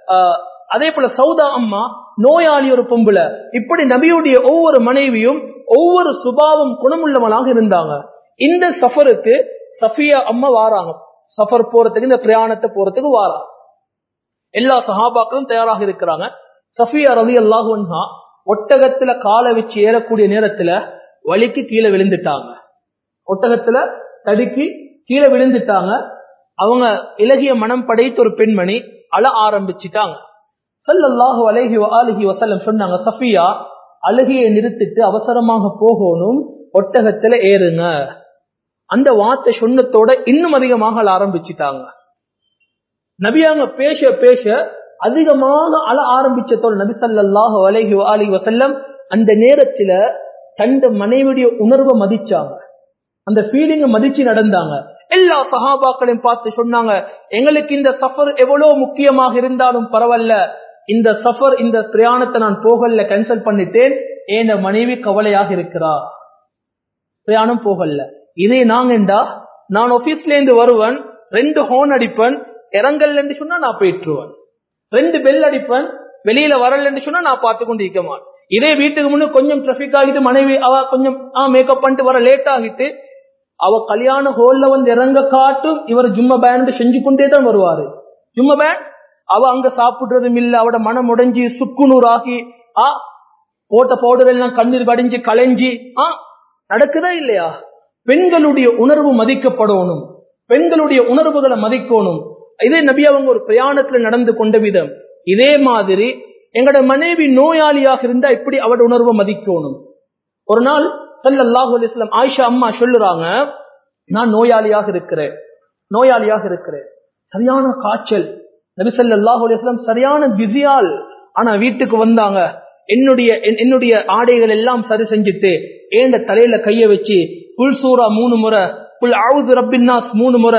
அதே போல சௌதா அம்மா நோயாளி ஒரு பொம்புல இப்படி நபியுடைய ஒவ்வொரு மனைவியும் ஒவ்வொரு சுபாவம் குணமுள்ளவளாக இருந்தாங்க இந்த சஃபருக்கு சஃபியா அம்மா வாராங்க சஃபர் போறதுக்கு இந்த பிரயாணத்தை போறதுக்கு வாராங்க எல்லா சஹாபாக்களும் தயாராக இருக்கிறாங்க சஃபியா ரவி அல்லாஹா ஒட்டகத்துல காலை வச்சு ஏறக்கூடிய நேரத்துல வலிக்கு கீழே விழுந்துட்டாங்க ஒட்டகத்துல தடுக்கி கீழே விழுந்துட்டாங்க அவங்க இலகிய மனம் படைத்த ஒரு பெண்மணி அழ ஆரம்பிச்சிட்டாங்க சல்லல்லாஹு அலஹி அலஹி வசல்லம் சொன்னாங்க சஃபியா அழுகையை நிறுத்திட்டு அவசரமாக போகணும் ஒட்டகத்துல ஏறுங்க அந்த வார்த்தை சொன்னத்தோட இன்னும் அதிகமாக அழ ஆரம்பிச்சிட்டாங்க நபியாங்க பேச பேச அதிகமாக அழ ஆரம்பிச்சதோடு நபி சல்லாஹு அலஹி அலி வசல்லம் அந்த நேரத்துல தந்த மனைவியுடைய உணர்வை மதிச்சாங்க அந்த ஃபீலிங்க மதிச்சு நடந்தாங்க எல்லா சஹாபாக்களையும் பார்த்து சொன்னாங்க எங்களுக்கு இந்த சஃபர் எவ்வளவு முக்கியமாக இருந்தாலும் பரவாயில்ல இந்த சஃபர் இந்த பிரயாணத்தை நான் போகல கேன்சல் பண்ணிட்டேன் என் மனைவி கவலையாக இருக்கிறா பிரயாணம் போகல இதே நாங்கண்டா நான் ஆபீஸ்ல இருந்து வருவன் ரெண்டு ஹோன் அடிப்பேன் இறங்கல் என்று சொன்னா நான் போயிட்டுருவேன் ரெண்டு பெல் அடிப்பேன் வெளியில வரல சொன்னா நான் பார்த்து கொண்டு இருக்க மாட்டேன் இதே வீட்டுக்கு முன்னு கொஞ்சம் டிராபிக் ஆகிட்டு மனைவி அவ கொஞ்சம் மேக்கப் பண்ணிட்டு வர லேட் ஆகிட்டு அவ கல்யாண ஹோல்ல வந்து இறங்க காட்டும் இவர் ஜும்ம பேண்ட் செஞ்சு கொண்டே தான் வருவாரு ஜும்ம பேண்ட் அவ அங்க சாப்பிடுறதும் இல்ல அவட மனம் உடைஞ்சி சுக்குநூறு ஆகி ஆ போட்ட பவுடர் எல்லாம் கண்ணீர் வடிஞ்சு களைஞ்சி ஆ நடக்குதா இல்லையா பெண்களுடைய உணர்வு மதிக்கப்படணும் பெண்களுடைய உணர்வுகளை மதிக்கணும் இதே நபி அவங்க ஒரு பிரயாணத்துல நடந்து கொண்ட விதம் இதே மாதிரி எங்கட மனைவி நோயாளியாக இருந்தா இப்படி அவட உணர்வை மதிக்கணும் ஒரு நாள் சல்லாஹூ அலிஸ்லாம் ஆயிஷா அம்மா சொல்லுறாங்க நான் நோயாளியாக இருக்கிறேன் நோயாளியாக இருக்கிறேன் சரியான காய்ச்சல் நபி சல்லாஹூ அலிஸ்லாம் சரியான பிஸியால் ஆனா வீட்டுக்கு வந்தாங்க என்னுடைய என்னுடைய ஆடைகள் எல்லாம் சரி செஞ்சுட்டு ஏண்ட தலையில கைய வச்சு புல் சூரா மூணு முறை புல் ஆவுது ரப்பின்னாஸ் மூணு முறை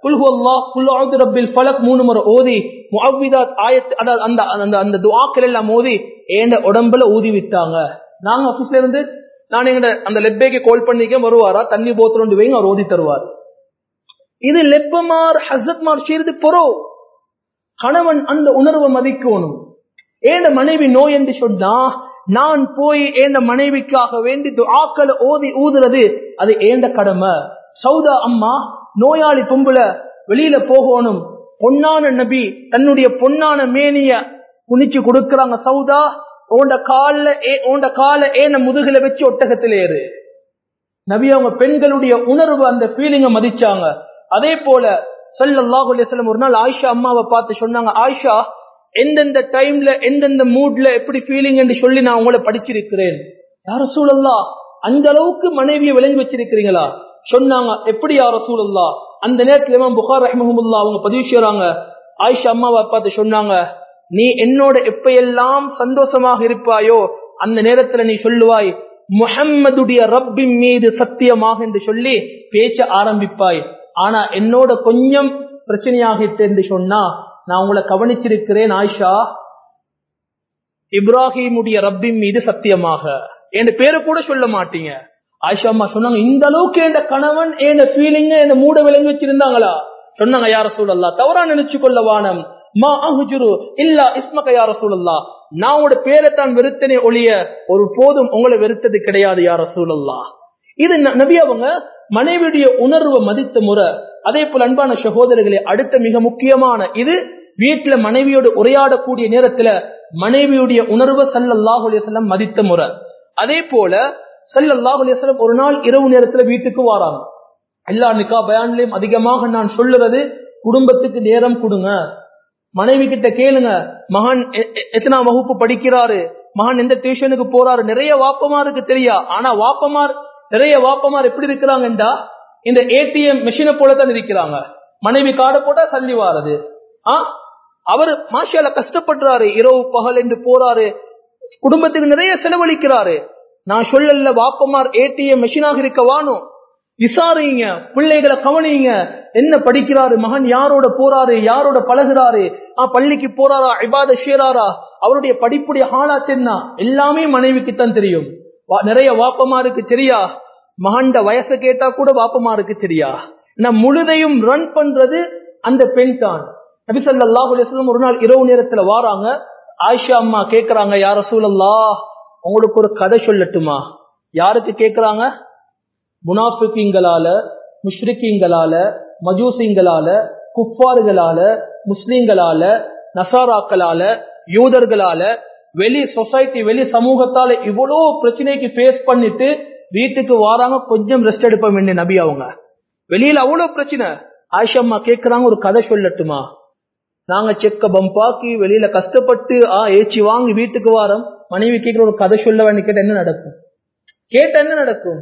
மூணு முறை ஓதி அந்த அந்த அந்த துவாக்கள் எல்லாம் ஓதி ஏண்ட உடம்புல ஊதி விட்டாங்க நாங்க ஆபீஸ்ல இருந்து நான் எங்க அந்த லெப்பேக்கு கால் பண்ணிக்க வருவாரா தண்ணி போத்தல் கொண்டு வைங்க அவர் ஓதி தருவார் இது லெப்பமார் ஹசத்மார் செய்யறது பொறோ கணவன் அந்த உணர்வை மதிக்கணும் ஏண்ட மனைவி நோய் என்று சொன்னா நான் போய் ஏண்ட மனைவிக்காக வேண்டி ஆக்களை ஓதி ஊதுறது அது ஏண்ட கடமை சௌதா அம்மா நோயாளி பொம்புல வெளியில போகணும் பொன்னான நபி தன்னுடைய பொன்னான மேனிய குனிச்சு கொடுக்கறாங்க சௌதா உண்ட கால உண்ட கால ஏன முதுகுல வச்சு ஒட்டகத்தில் ஏறு நபி அவங்க பெண்களுடைய உணர்வு அந்த ஃபீலிங்க மதிச்சாங்க அதே போல சல்லாஹ் அலிஸ்லாம் ஒரு நாள் ஆயிஷா அம்மாவை பார்த்து சொன்னாங்க ஆயிஷா எந்தெந்த டைம்ல எந்தெந்த மூட்ல எப்படி ஃபீலிங் என்று சொல்லி நான் உங்களை படிச்சிருக்கிறேன் யார சூழல்லா அந்த அளவுக்கு மனைவியை விளங்கி வச்சிருக்கிறீங்களா சொன்னாங்க எப்படி யார சூழல்லா அந்த நேரத்துல இமாம் புகார் ரஹ்மஹமுல்லா அவங்க பதிவு செய்யறாங்க ஆயிஷா அம்மாவை பார்த்து சொன்னாங்க நீ என்னோட எப்பயெல்லாம் சந்தோஷமாக இருப்பாயோ அந்த நேரத்துல நீ சொல்லுவாய் முஹம்மதுடைய ரப்பின் மீது சத்தியமாக என்று சொல்லி பேச்ச ஆரம்பிப்பாய் ஆனா என்னோட கொஞ்சம் பிரச்சனையாகிட்டு என்று சொன்னா நான் உங்களை கவனிச்சிருக்கிறேன் ஆயிஷா இப்ராஹிமுடைய ரப்பின் மீது சத்தியமாக என் பேரு கூட சொல்ல மாட்டீங்க ஆயிஷா அம்மா சொன்னாங்க இந்த அளவுக்கு என் கணவன் என் ஃபீலிங்க என்ன மூட விளங்கி வச்சிருந்தாங்களா சொன்னாங்க யார சூழல்லா தவறா நினைச்சு கொள்ள வானம் மா அஹுஜுரு இல்லா இஸ்மக யார சூழல்லா நான் உங்களோட பேரை தான் வெறுத்தனே ஒழிய ஒரு போதும் உங்களை வெறுத்தது கிடையாது யார சூழல்லா இது நபி அவங்க மனைவியுடைய உணர்வை மதித்த முறை அதே போல அன்பான சகோதரர்களே அடுத்த மிக முக்கியமான இது வீட்டுல மனைவியோடு உரையாடக்கூடிய நேரத்துல மனைவியுடைய உணர்வை சல்லல்லாஹு அலையம் மதித்த முறை அதே போல சல்லல்லாஹு அலையம் ஒரு நாள் இரவு நேரத்துல வீட்டுக்கு வாராங்க எல்லா நிக்கா பயான்லயும் அதிகமாக நான் சொல்லுறது குடும்பத்துக்கு நேரம் கொடுங்க மனைவி கிட்ட கேளுங்க மகன் எத்தனாம் வகுப்பு படிக்கிறாரு மகன் எந்த டியூஷனுக்கு போறாரு நிறைய வாப்பமாருக்கு தெரியா ஆனா வாப்பமார் நிறைய வாப்பமார் எப்படி இருக்கிறாங்கன்றா இந்த ஏடிஎம் மிஷினை போலதான் இருக்கிறாங்க மனைவி காடை போட்டா தள்ளி வாரது ஆ அவர் மாஷால கஷ்டப்படுறாரு இரவு பகல் என்று போறாரு குடும்பத்துக்கு நிறைய செலவழிக்கிறாரு நான் சொல்லல வாப்பமார் ஏடிஎம் மிஷினாக இருக்க வானும் விசாரிங்க பிள்ளைகளை கவனிங்க என்ன படிக்கிறாரு மகன் யாரோட போறாரு யாரோட பழகுறாரு ஆ பள்ளிக்கு போறாரா இபாத ஷேராரா அவருடைய படிப்புடைய ஹாலாத் என்ன எல்லாமே மனைவிக்குத்தான் தெரியும் நிறைய வாப்பமாருக்கு தெரியா மகண்ட வயசை கேட்டா கூட வாப்பமாருக்கு தெரியா நம் முழுதையும் ரன் பண்றது அந்த பெண் தான் நபிசல்லாஹு அலிஸ்லாம் ஒரு நாள் இரவு நேரத்துல வாராங்க ஆயிஷா அம்மா கேக்குறாங்க யார சூழல்லா உங்களுக்கு ஒரு கதை சொல்லட்டுமா யாருக்கு கேக்குறாங்க முனாஃபிக்கிங்களால முஷ்ரிக்கிங்களால மஜூசிங்களால குஃபார்களால முஸ்லிம்களால நசாராக்களால யூதர்களால வெளி சொசைட்டி வெளி சமூகத்தால இவ்வளோ பிரச்சனைக்கு ஃபேஸ் பண்ணிட்டு வீட்டுக்கு வாராங்க கொஞ்சம் ரெஸ்ட் எடுப்ப வேண்டிய நபி அவங்க வெளியில அவ்வளவு பிரச்சனை ஆயிஷம்மா கேக்குறாங்க ஒரு கதை சொல்லட்டுமா நாங்க செக்க பம்பாக்கி வெளியில கஷ்டப்பட்டு ஆ ஏச்சி வாங்கி வீட்டுக்கு வாரம் மனைவி கேட்கிற ஒரு கதை சொல்ல வேண்டிய கேட்ட என்ன நடக்கும் கேட்ட என்ன நடக்கும்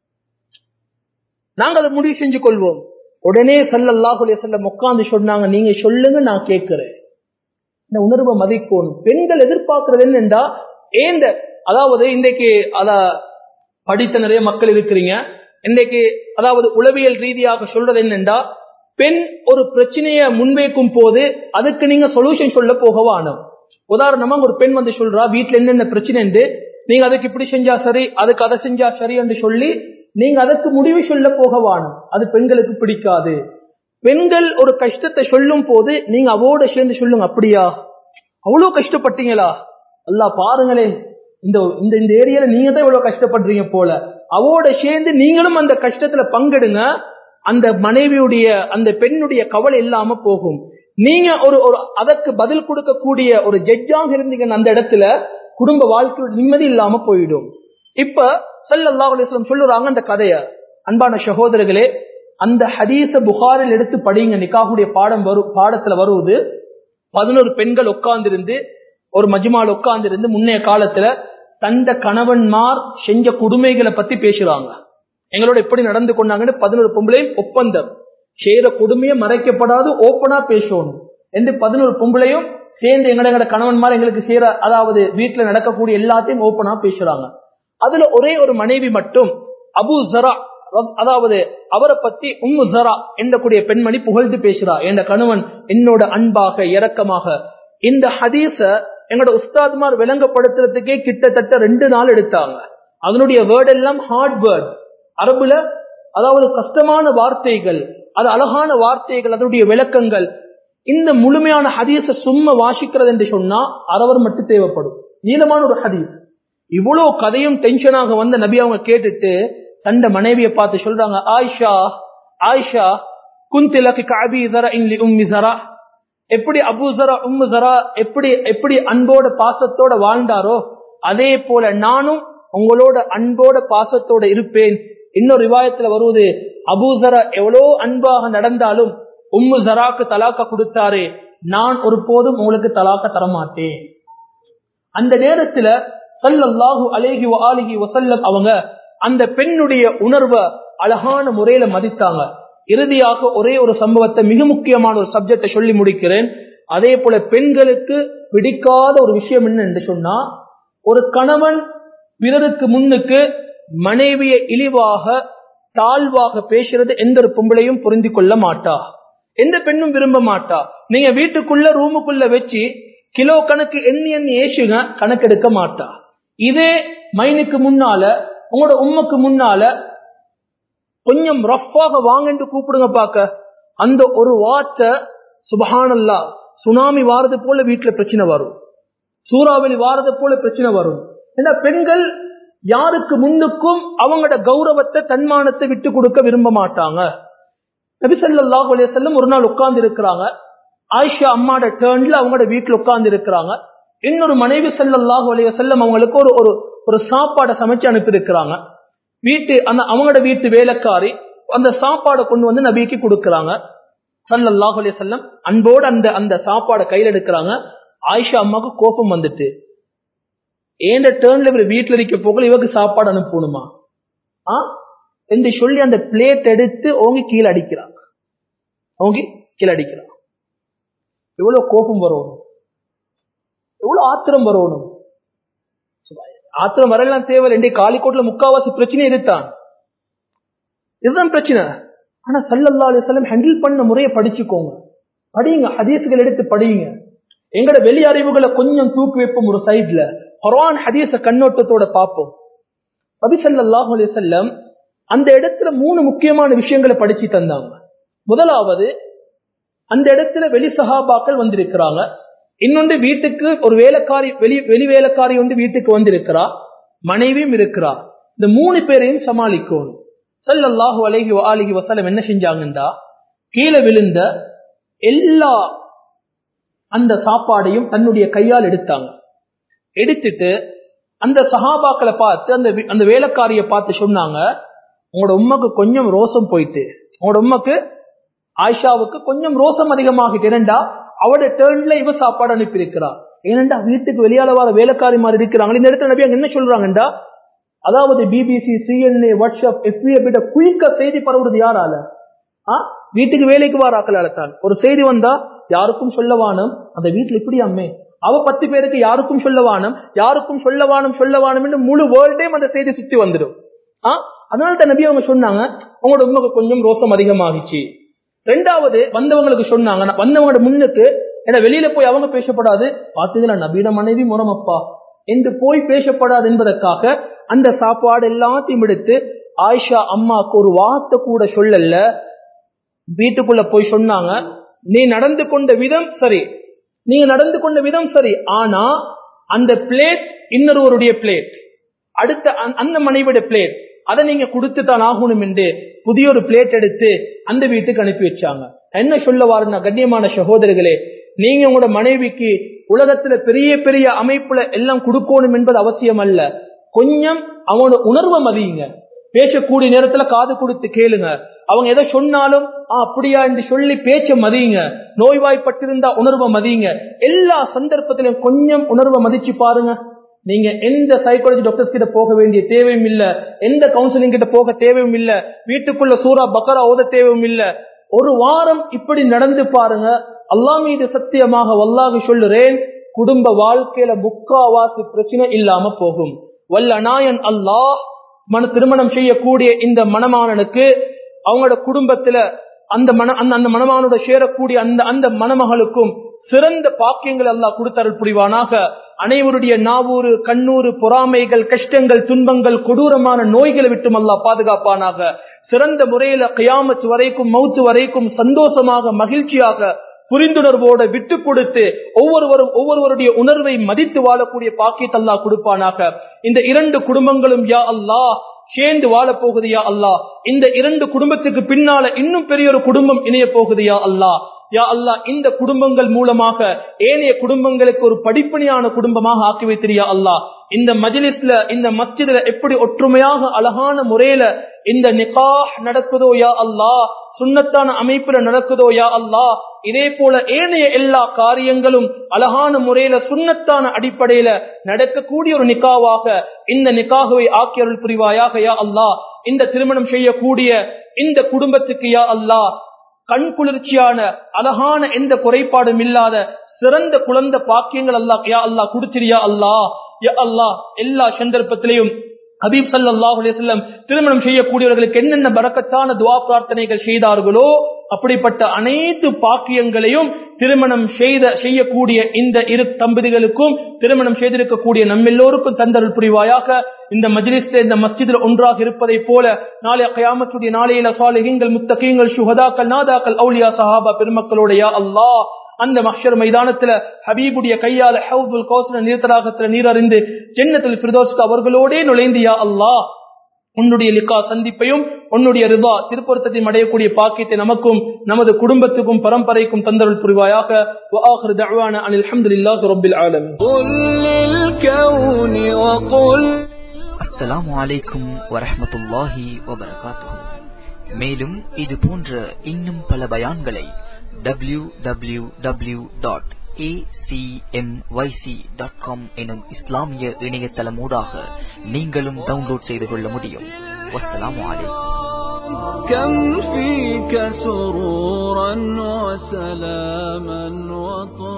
நாங்க அதை முடிவு செஞ்சு கொள்வோம் உடனே சல்லல்லாஹுலே செல்லம் உட்காந்து சொன்னாங்க நீங்க சொல்லுங்க நான் கேட்கிறேன் இந்த உணர்வை மதிக்கணும் பெண்கள் எதிர்பார்க்கறது என்னண்டா ஏந்த அதாவது இன்றைக்கு அத படித்த நிறைய மக்கள் இருக்கிறீங்க இன்றைக்கு அதாவது உளவியல் ரீதியாக சொல்றது என்னண்டா பெண் ஒரு பிரச்சனைய முன்வைக்கும் போது அதுக்கு நீங்க சொல்யூஷன் சொல்ல போக வானம் உதாரணமா ஒரு பெண் வந்து சொல்றா வீட்டுல என்னென்ன பிரச்சனை நீங்க அதுக்கு இப்படி செஞ்சா சரி அதுக்கு அதை செஞ்சா சரி என்று சொல்லி நீங்க அதற்கு முடிவு சொல்ல போக வானம் அது பெண்களுக்கு பிடிக்காது பெண்கள் ஒரு கஷ்டத்தை சொல்லும் போது நீங்க அவோட சேர்ந்து சொல்லுங்க அப்படியா அவ்வளவு கஷ்டப்பட்டீங்களா அல்லா பாருங்களேன் இந்த இந்த இந்த ஏரியால நீங்க தான் இவ்வளவு கஷ்டப்படுறீங்க போல அவோட சேர்ந்து நீங்களும் அந்த கஷ்டத்துல பங்கெடுங்க அந்த மனைவியுடைய அந்த பெண்ணுடைய கவலை இல்லாம போகும் நீங்க ஒரு ஒரு அதற்கு பதில் கொடுக்கக்கூடிய ஒரு ஜட்ஜாக இருந்தீங்க அந்த இடத்துல குடும்ப வாழ்க்கை நிம்மதி இல்லாம போயிடும் இப்ப சல்லல்லா அலிஸ்லாம் சொல்லுறாங்க அந்த கதைய அன்பான சகோதரர்களே அந்த ஹதீச புகாரில் எடுத்து படிங்க நிக்காகுடைய பாடம் வரும் பாடத்துல வருவது பதினோரு பெண்கள் உட்கார்ந்திருந்து ஒரு மஜ்மால் உட்கார்ந்திருந்து முன்னைய காலத்துல தந்த கணவன்மார் செஞ்ச கொடுமைகளை பத்தி பேசுறாங்க எங்களோட எப்படி நடந்து கொண்டாங்கன்னு பதினோரு பொம்பளையும் ஒப்பந்தம் செய்யற கொடுமையை மறைக்கப்படாது ஓப்பனா பேசணும் என்று பதினோரு பொம்பளையும் சேர்ந்து எங்கட எங்கட கணவன்மார் எங்களுக்கு செய்யற அதாவது வீட்டுல நடக்கக்கூடிய எல்லாத்தையும் ஓப்பனா பேசுறாங்க அதுல ஒரே ஒரு மனைவி மட்டும் அபு ஜரா அதாவது அவரை பத்தி உம்மு ஜரா என்றக்கூடிய பெண்மணி புகழ்ந்து பேசுறா என்ற கணவன் என்னோட அன்பாக இரக்கமாக இந்த ஹதீஸ எங்களோட உஸ்தாத்மார் விளங்கப்படுத்துறதுக்கே கிட்டத்தட்ட ரெண்டு நாள் எடுத்தாங்க அதனுடைய வேர்ட் எல்லாம் ஹார்ட் வேர்ட் அரபுல அதாவது கஷ்டமான வார்த்தைகள் அது அழகான வார்த்தைகள் அதனுடைய விளக்கங்கள் இந்த முழுமையான ஹதீஸ சும்மா வாசிக்கிறது என்று சொன்னா அரவர் மட்டும் தேவைப்படும் நீளமான ஒரு ஹதீஸ் இவ்வளவு கதையும் டென்ஷனாக வந்த நபி அவங்க கேட்டுட்டு தண்ட மனைவியை பார்த்து சொல்றாங்க ஆயிஷா ஆயிஷா குந்திலக்கு காபி ஜரா இன்லி உம்மி ஜரா எப்படி அபு ஜரா உம்மு ஜரா எப்படி எப்படி அன்போட பாசத்தோட வாழ்ந்தாரோ அதே போல நானும் உங்களோட அன்போட பாசத்தோட இருப்பேன் இன்னொரு விவாயத்துல வருவது அபூசரா எவ்வளோ அன்பாக நடந்தாலும் உம்மு ஜராக்கு தலாக்க கொடுத்தாரு நான் ஒரு போதும் உங்களுக்கு தலாக்க தரமாட்டேன் அந்த நேரத்துல சல்லல்லாஹு அலேஹி ஆலிஹி வசல்லம் அவங்க அந்த பெண்ணுடைய உணர்வை அழகான முறையில மதித்தாங்க இறுதியாக ஒரே ஒரு சம்பவத்தை மிக முக்கியமான ஒரு சப்ஜெக்டை சொல்லி முடிக்கிறேன் அதே போல பெண்களுக்கு பிடிக்காத ஒரு விஷயம் என்ன என்று சொன்னா ஒரு கணவன் பிறருக்கு முன்னுக்கு மனைவியை இழிவாக தாழ்வாக பேசுறது எந்த ஒரு பொம்பளையும் புரிந்து கொள்ள மாட்டா எந்த பெண்ணும் விரும்ப மாட்டா நீங்க வீட்டுக்குள்ள ரூமுக்குள்ள வச்சு கிலோ கணக்கு எண்ணி எண்ணி ஏசுங்க கணக்கெடுக்க மாட்டா இதே மைனுக்கு முன்னால உங்களோட உண்மைக்கு முன்னால கொஞ்சம் ரஃப்பாக வாங்கன்னு கூப்பிடுங்க பாக்க அந்த ஒரு வார்த்தை சுபஹானல்லா சுனாமி வாரது போல வீட்டுல பிரச்சனை வரும் சூறாவளி வாரது போல பிரச்சனை வரும் ஏன்னா பெண்கள் யாருக்கு முன்னுக்கும் அவங்களோட கௌரவத்தை தன்மானத்தை விட்டு கொடுக்க விரும்ப மாட்டாங்க நபிசல்லாஹ் செல்லும் ஒரு நாள் உட்கார்ந்து இருக்கிறாங்க ஆயிஷா அம்மாட டேர்ன்ல அவங்களோட வீட்டுல உட்கார்ந்து இருக்கிறாங்க இன்னொரு மனைவி ஸல்லல்லாஹு அலைஹி வஸல்லம் அவங்களுக்கு ஒரு ஒரு ஒரு சாப்பாடை சமைச்சு அனுப்பி இருக்கிறாங்க வீட்டு அந்த அவங்களோட வீட்டு வேலைக்காரி அந்த சாப்பாடை கொண்டு வந்து நபிக்கு கொடுக்கறாங்க ஸல்லல்லாஹு அலைஹி வஸல்லம் அன்போடு அந்த அந்த சாப்பாடை கையில எடுக்கிறாங்க ஆயிஷா அம்மாவுக்கு கோபம் வந்துட்டு ஏண்ட டேர்ன்ல இவர் வீட்டுல இருக்க போகல இவருக்கு சாப்பாடு அனுப்பணுமா ஆ என்று சொல்லி அந்த பிளேட் எடுத்து ஓங்கி கீழே அடிக்கிறாங்க ஓங்கி கீழே அடிக்கிறாங்க எவ்வளவு கோபம் வரணும் எவ்வளவு ஆத்திரம் வரணும் ஆத்திரம் வரலாம் தேவை ரெண்டே காலிக்கோட்ல முக்காவாசி பிரச்சனை இதுதான் இதுதான் பிரச்சனை ஆனா சல்லல்லா அலிஸ்லாம் ஹேண்டில் பண்ண முறையை படிச்சுக்கோங்க படியுங்க ஹதீஸ்கள் எடுத்து படியுங்க எங்கட வெளி அறிவுகளை கொஞ்சம் தூக்கி வைப்போம் ஒரு சைட்ல குர்ஆன் ஹதீஸ கண்ணோட்டத்தோட பார்ப்போம் நபி ஸல்லல்லாஹு அலைஹி வஸல்லம் அந்த இடத்துல மூணு முக்கியமான விஷயங்களை படிச்சு தந்தாங்க முதலாவது அந்த இடத்துல வெளி சஹாபாக்கள் வந்திருக்கிறாங்க இன்னொன்று வீட்டுக்கு ஒரு வேலைக்காரி வெளி வெளி வேலைக்காரி வந்து வீட்டுக்கு வந்திருக்கிறா மனைவியும் இருக்கிறா இந்த மூணு பேரையும் சமாளிக்கணும் ஸல்லல்லாஹு அலைஹி வஆலிஹி வஸல்லம் என்ன செஞ்சாங்கண்டா கீழே விழுந்த எல்லா அந்த சாப்பாடையும் தன்னுடைய கையால் எடுத்தாங்க எடுத்துட்டு அந்த சஹாபாக்களை பார்த்து அந்த வி- அந்த வேலைக்காரியை பார்த்து சொன்னாங்க உங்களோட உம்மக்கு கொஞ்சம் ரோசம் போயிட்டு உங்களோட உம்மக்கு ஆயிஷாவுக்கு கொஞ்சம் ரோசம் அதிகமாகிட்டு ஏனண்டா அவட டேர்ன்ல இவ சாப்பாடு அனுப்பி இருக்கிறா ஏனண்டா வீட்டுக்கு வெளியால வர வேலைக்காரி மாதிரி இருக்கிறாங்க இந்த இடத்துல நபி அங்க என்ன சொல்றாங்கண்டா அதாவது பிபிசி சிஎன்ஏ வாட்ஸ்அப் எஃபி விட குயிக்க செய்தி பரவுறது யாரால ஆ? வீட்டுக்கு வேலைக்கு வர ஆக்களால தான் ஒரு செய்தி வந்தா யாருக்கும் சொல்லவானம் அந்த வீட்டுல இப்படி அம்மே அவ பத்து பேருக்கு யாருக்கும் சொல்லவானம் யாருக்கும் சொல்லவானம் சொல்லவானம் என்று முழு வேர்ல்டையும் அந்த செய்தி சுத்தி வந்துடும் ஆ அதனால தான் நபி அவங்க சொன்னாங்க உங்களோட உண்மைக்கு கொஞ்சம் ரோசம் அதிகமாகிச்சு ரெண்டாவது வந்தவங்களுக்கு சொன்னாங்க நான் வந்தவங்களோட முன்னுக்கு ஏன்னா வெளியில போய் அவங்க பேசப்படாது பாத்தீங்களா நபீட மனைவி முறமப்பா என்று போய் பேசப்படாது என்பதற்காக அந்த சாப்பாடு எல்லாத்தையும் எடுத்து ஆயிஷா அம்மாக்கு ஒரு வார்த்தை கூட சொல்லல வீட்டுக்குள்ள போய் சொன்னாங்க நீ நடந்து கொண்ட விதம் சரி நீங்க நடந்து கொண்ட விதம் சரி ஆனா அந்த பிளேட் இன்னொருவருடைய பிளேட் அடுத்த அந்த- அந்த மனைவியோட பிளேட் அதை நீங்க கொடுத்து தான் ஆகணும் என்று புதிய ஒரு பிளேட் எடுத்து அந்த வீட்டுக்கு அனுப்பி வச்சாங்க என்ன சொல்ல வாருன்னா கண்ணியமான சகோதரர்களே நீங்க உங்களோட மனைவிக்கு உலகத்துல பெரிய பெரிய அமைப்புல எல்லாம் கொடுக்கணும் என்பது அவசியம் அல்ல கொஞ்சம் அவனோட உணர்வை மதியுங்க பேசக்கூடிய நேரத்துல காது கொடுத்து கேளுங்க அவங்க எதை சொன்னாலும் "ஆ, அப்படியா என்று சொல்லி பேச்ச மதியுங்க நோய்வாய்ப்பட்டிருந்தா உணர்வை மதியுங்க எல்லா சந்தர்ப்பத்திலும் கொஞ்சம் உணர்வை மதிச்சு பாருங்க நீங்க எந்த சைக்காலஜி டாக்டர்ஸ் கிட்ட போக வேண்டிய தேவையும் இல்ல எந்த கவுன்சிலிங் கிட்ட போக தேவையும் இல்ல வீட்டுக்குள்ள சூரா பக்கரா ஓத தேவையும் இல்ல ஒரு வாரம் இப்படி நடந்து பாருங்க அல்லாஹ் மீது சத்தியமாக வல்லாஹி சொல்லுறேன் குடும்ப வாழ்க்கையில முக்காவாசி பிரச்சனை இல்லாம போகும் வல்ல நாயன் அல்லாஹ் மன திருமணம் செய்யக்கூடிய இந்த மணமானனுக்கு அவங்களோட குடும்பத்துல அந்த மன அந்த அந்த மணமானோட சேரக்கூடிய அந்த அந்த மணமகளுக்கும் சிறந்த பாக்கியங்கள் அல்லாஹ் கொடுத்தருள் புரிவானாக அனைவருடைய நாவூறு கண்ணூறு பொறாமைகள் கஷ்டங்கள் துன்பங்கள் கொடூரமான நோய்களை விட்டும் அல்லாஹ் பாதுகாப்பானாக சிறந்த முறையில கியாமத் வரைக்கும் மௌத்து வரைக்கும் சந்தோஷமாக மகிழ்ச்சியாக புரிந்துணர்வோட விட்டு கொடுத்து ஒவ்வொருவரும் ஒவ்வொருவருடைய உணர்வை மதித்து வாழக்கூடிய பாக்கியத்தை அல்லாஹ் கொடுப்பானாக இந்த இரண்டு குடும்பங்களும் யா அல்லாஹ் சேர்ந்து வாழ போகுது யா அல்லாஹ் இந்த இரண்டு குடும்பத்துக்கு பின்னால இன்னும் பெரிய ஒரு குடும்பம் இணைய போகுது யா அல்லாஹ் யா அல்லாஹ் இந்த குடும்பங்கள் மூலமாக ஏனைய குடும்பங்களுக்கு ஒரு படிப்பணியான குடும்பமாக ஆக்கி வைத்திரியா அல்லாஹ் இந்த மஜ்லிஸ்ல இந்த மஸ்ஜித்ல எப்படி ஒற்றுமையாக அழகான முறையில இந்த நிகாஹ் நடக்குதோ யா அல்லாஹ் சுன்னத்தான அமைப்புல நடக்குதோ யா அல்லாஹ் இதே போல ஏனைய எல்லா காரியங்களும் அழகான முறையில சுன்னத்தான அடிப்படையில நடக்கக்கூடிய ஒரு நிக்காவாக இந்த நிக்காகவை ஆக்கியருள் புரிவாயாக யா அல்லாஹ் இந்த திருமணம் செய்யக்கூடிய இந்த குடும்பத்துக்கு யா அல்லாஹ் கண் குளிர்ச்சியான அழகான எந்த குறைபாடும் இல்லாத சிறந்த குழந்தை பாக்கியங்கள் அல்லாஹ் யா அல்லாஹ் கொடுத்திரியா அல்லாஹ் யா அல்லாஹ் எல்லா சந்தர்ப்பத்திலையும் ஹபீப் ஸல்லல்லாஹு அலைஹி வஸல்லம் திருமணம் செய்யக்கூடியவர்களுக்கு என்னென்ன பரக்கத்தான துஆ பிரார்த்தனைகள் செய்தார்களோ அப்படிப்பட்ட அனைத்து பாக்கியங்களையும் திருமணம் செய்த செய்யக்கூடிய இந்த இரு தம்பதிகளுக்கும் திருமணம் செய்திருக்கக்கூடிய நம்மெல்லோருக்கும் தந்தருள் புரிவாயாக இந்த மஜ்லிஸ்ல இந்த மஸ்ஜிதில் ஒன்றாக இருப்பதை போல நாளை கயாமத்துடைய நாளையில சாலிகங்கள் முத்தகீங்கள் சுஹதாக்கள் நாதாக்கள் அவுலியா சஹாபா பெருமக்களோட யா அல்லாஹ் அந்த மஹ்ஷர் மைதானத்துல ஹபீபுடைய கையால ஹவுதுல் கௌசல நீர்த்தராகத்துல நீர் அறிந்து ஜென்னத்தில் பிரதோஷத்து அவர்களோடே நுழைந்து யா அல்லாஹ் உன்னுடைய லிக்கா சந்திப்பையும் உன்னுடைய ரிபா திருப்பொருத்தத்தையும் அடையக்கூடிய பாக்கியத்தை நமக்கும் நமது குடும்பத்துக்கும் பரம்பரைக்கும் தந்தருள் புரிவாயாக وآخر دعوانا أن الحمد لله رب العالمين قل للكون وقل அஸ்ஸலாமு அலைக்கும் வரஹ்மத்துல்லாஹி வபரகாத்துஹு மேலும் இது போன்ற இன்னும் பல பயான்களை W W W dot dot com எனும் இஸ்லாமிய இணையதளமூடாக நீங்களும் டவுன்லோட் செய்து கொள்ள முடியும் வஸ்ஸலாமு அலைக்கும் كم فيك سرورا وسلاما وطهورا